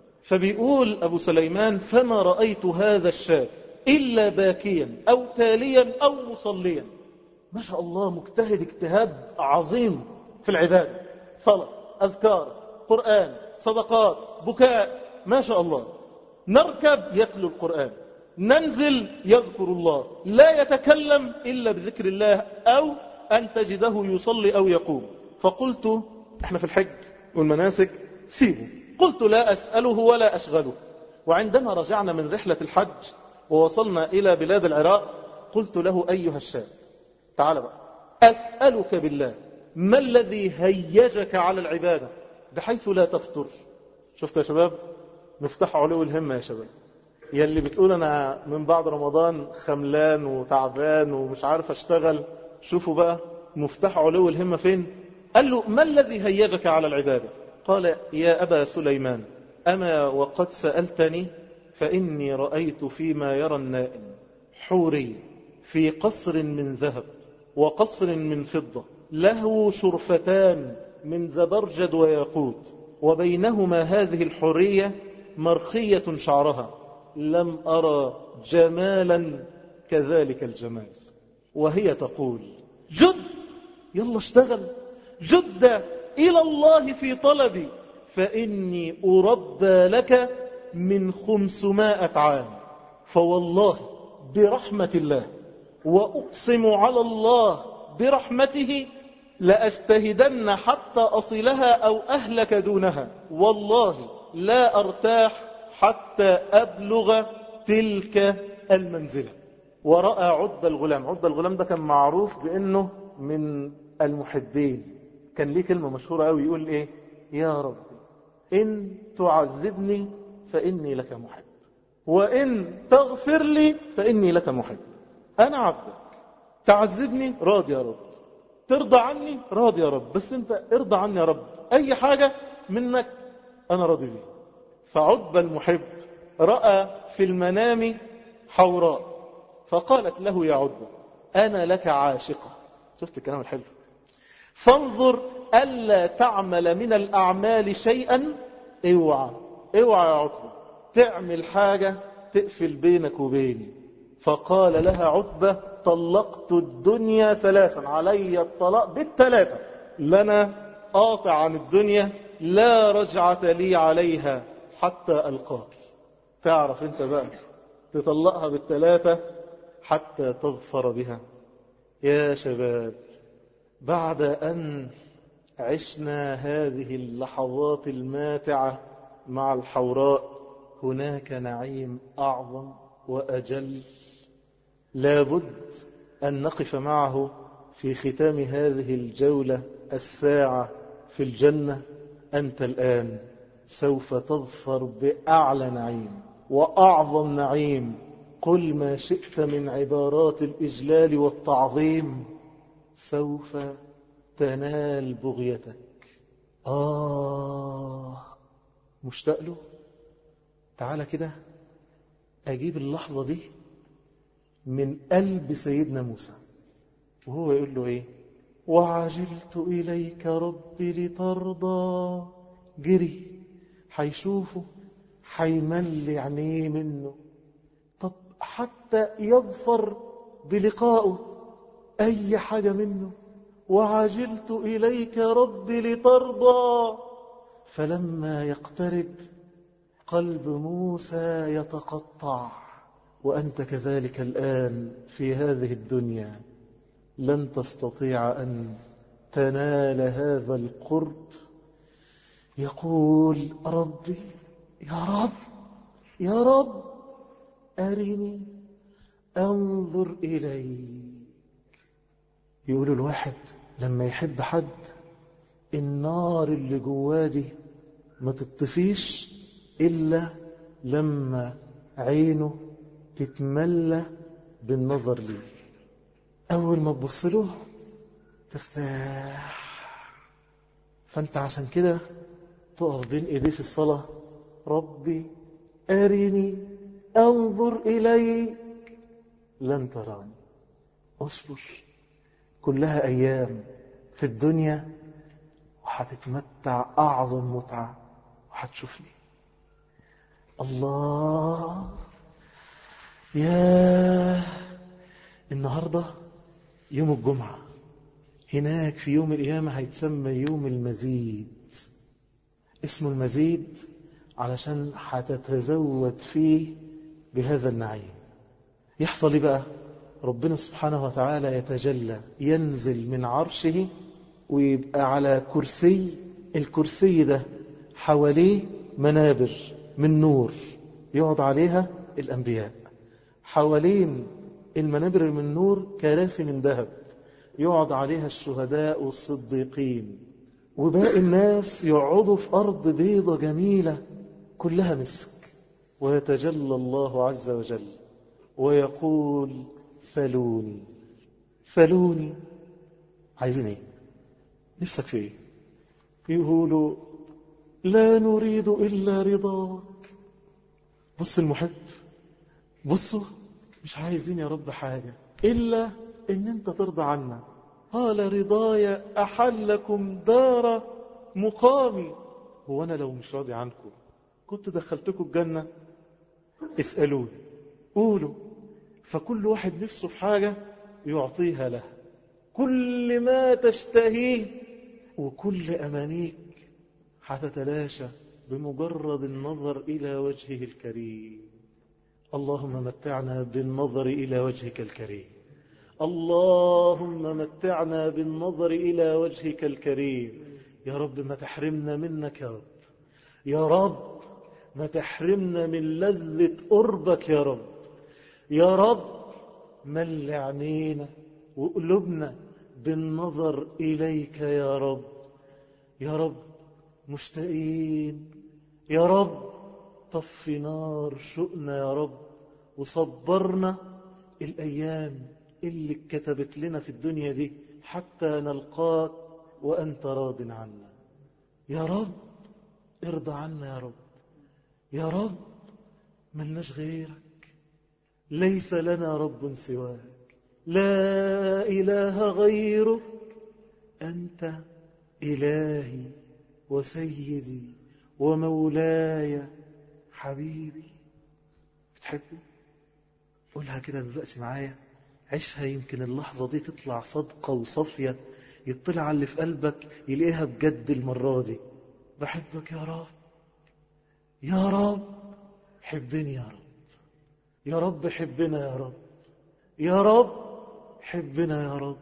فبيقول أبو سليمان فما رأيت هذا الشاب إلا باكيا أو تاليا أو مصليا ما شاء الله مجتهد اجتهاد عظيم في العبادة صلاة أذكار قرآن صدقات بكاء ما شاء الله نركب يتلو القرآن ننزل يذكر الله لا يتكلم إلا بذكر الله أو أن تجده يصلي أو يقوم فقلت احنا في الحج والمناسك سيبه قلت لا أسأله ولا أشغله وعندما رجعنا من رحلة الحج ووصلنا إلى بلاد العراق قلت له أيها الشاب تعال بقى أسألك بالله ما الذي هيجك على العبادة بحيث لا تفتر شفت يا شباب مفتاح علو الهمة يا شباب يلي بتقول أنا من بعد رمضان خملان وتعبان ومش عارف أشتغل شوفوا بقى مفتاح علو الهمة فين قال له ما الذي هيجك على العبادة قال يا أبا سليمان أما وقد سألتني فإني رأيت فيما يرى النائم حوري في قصر من ذهب وقصر من فضة له شرفتان من زبرجد وياقوت وبينهما هذه الحورية مرخية شعرها لم أرى جمالا كذلك الجمال وهي تقول جد يلا اشتغل جد إلى الله في طلبي فإني أربى لك من خمسمائة عام فوالله برحمة الله وأقسم على الله برحمته لأجتهدن حتى أصلها أو أهلك دونها والله لا أرتاح حتى أبلغ تلك المنزلة ورأى عتبة الغلام عتبة الغلام ده كان معروف بأنه من المحبين كان ليه كلمة مشهورة قوي يقول إيه يا رب إن تعذبني فإني لك محب وإن تغفر لي فإني لك محب أنا عبدك تعذبني راضي يا رب ترضى عني راضي يا رب بس أنت ارضى عني يا رب أي حاجة منك أنا راضي بيه فعتبة المحب رأى في المنام حوراء فقالت له يا عتبة أنا لك عاشقة شفت الكلام الحلو فانظر ألا تعمل من الأعمال شيئا اوعى اوعى يا عتبة تعمل حاجة تقفل بينك وبيني فقال لها عتبة طلقت الدنيا ثلاثا علي الطلاق بالثلاثة لنا قاطع عن الدنيا لا رجعة لي عليها حتى ألقاك تعرف انت بقى تطلقها بالثلاثة حتى تظفر بها يا شباب بعد أن عشنا هذه اللحظات الماتعة مع الحوراء هناك نعيم أعظم وأجل لابد أن نقف معه في ختام هذه الجولة الساعة في الجنة أنت الآن سوف تظفر بأعلى نعيم وأعظم نعيم قل ما شئت من عبارات الإجلال والتعظيم سوف تنال بغيتك آه مشتاق له تعالى كده أجيب اللحظة دي من قلب سيدنا موسى وهو يقول له إيه وعجلت إليك ربي لترضى جري حيشوفه حيمل عينيه منه طب حتى يظفر بلقائه أي حاجة منه وعجلت إليك ربي لترضى فلما يقترب قلب موسى يتقطع وأنت كذلك الآن في هذه الدنيا لن تستطيع أن تنال هذا القرب يقول ربي يا رب يا رب أرني أنظر إليك يقول الواحد لما يحب حد النار اللي جواه دي ما تطفيش إلا لما عينه تتملى بالنظر ليه أول ما تبص له تستاح فأنت عشان كده تقف بين إيديه في الصلاة ربي أرني أنظر إليك لن تراني أصبر كلها أيام في الدنيا وحتتمتع أعظم متعة وحتشوفني الله يا النهاردة يوم الجمعة هناك في يوم القيامة هيتسمى يوم المزيد اسمه المزيد علشان هتتزود فيه بهذا النعيم يحصل ايه بقى ربنا سبحانه وتعالى يتجلى ينزل من عرشه ويبقى على كرسي الكرسي ده حواليه منابر من نور يقعد عليها الأنبياء حوالين المنابر من نور كراسي من ذهب يقعد عليها الشهداء والصديقين وباقي الناس يقعدوا في أرض بيضة جميلة كلها مسك ويتجلى الله عز وجل ويقول سلوني سلوني عايزين ايه نفسك في ايه يقولوا لا نريد إلا رضاك بص المحب بصوا مش عايزين يا رب حاجة إلا إن أنت ترضى عنا قال رضاي أحلكم دار مقامي هو أنا لو مش راضي عنكم كنت دخلتكم الجنة اسألوني قولوا فكل واحد نفسه في حاجة يعطيها له كل ما تشتهيه وكل أمانيك هتتلاشى بمجرد النظر إلى وجهه الكريم اللهم متعنا بالنظر إلى وجهك الكريم اللهم متعنا بالنظر إلى وجهك الكريم يا رب ما تحرمنا منك يا رب يا رب ما تحرمنا من لذة قربك يا رب يا رب مل عينينا وقلوبنا بالنظر إليك يا رب يا رب مشتاقين يا رب طفي نار شؤنا يا رب وصبرنا الأيام اللي كتبت لنا في الدنيا دي حتى نلقاك وأنت راض عنا يا رب ارضى عنا يا رب يا رب ملناش غيرك ليس لنا رب سواك لا إله غيرك أنت إلهي وسيدي ومولاي حبيبي بتحبه قولها كده دلوقتي معايا عيشها يمكن اللحظة دي تطلع صدقة وصفية يطلع على اللي في قلبك يلاقيها بجد المرة دي بحبك يا رب يا رب حبني يا رب يا رب حبنا يا رب يا رب حبنا يا رب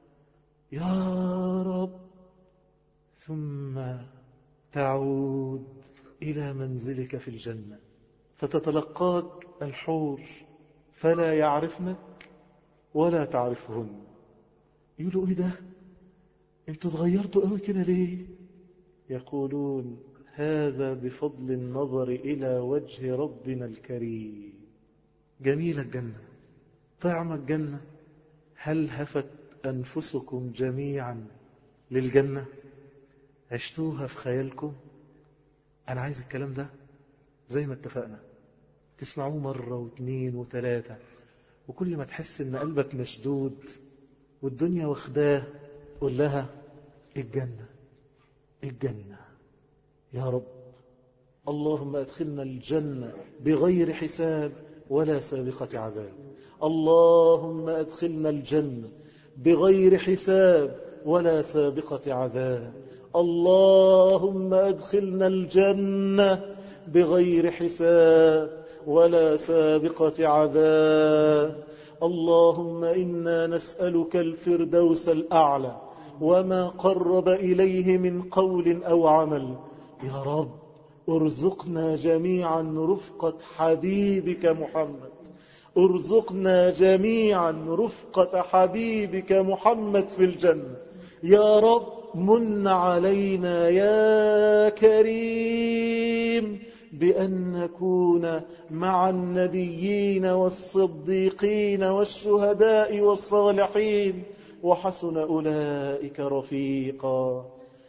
يا رب ثم تعود إلى منزلك في الجنة فتتلقاك الحور فلا يعرفنك ولا تعرفهن يقولوا ايه ده انتوا اتغيرتوا قوي كده ليه يقولون هذا بفضل النظر إلى وجه ربنا الكريم جميل الجنة طعم الجنة هل هفت أنفسكم جميعا للجنة عشتوها في خيالكم أنا عايز الكلام ده زي ما اتفقنا تسمعوه مرة واثنين وثلاثة وكل ما تحس ان قلبك مشدود والدنيا واخداه قول لها الجنة الجنة يا رب اللهم ادخلنا الجنة بغير حساب ولا سابقة عذاب اللهم ادخلنا الجنة بغير حساب ولا سابقة عذاب اللهم ادخلنا الجنة بغير حساب ولا سابقة عذاب اللهم إنا نسألك الفردوس الأعلى وما قرب إليه من قول أو عمل يا رب ارزقنا جميعا رفقة حبيبك محمد ارزقنا جميعا رفقة حبيبك محمد في الجنة يا رب من علينا يا كريم بأن نكون مع النبيين والصديقين والشهداء والصالحين وحسن أولئك رفيقا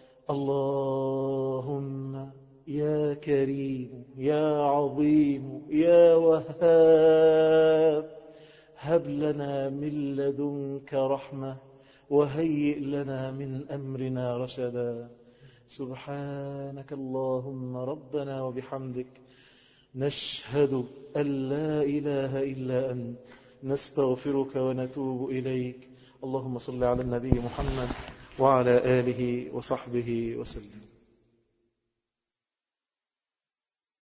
اللهم يا كريم يا عظيم يا وهاب هب لنا من لدنك رحمة وهيئ لنا من أمرنا رشدا سبحانك اللهم ربنا وبحمدك نشهد أن لا إله إلا أنت نستغفرك ونتوب إليك اللهم صل على النبي محمد وعلى آله وصحبه وسلم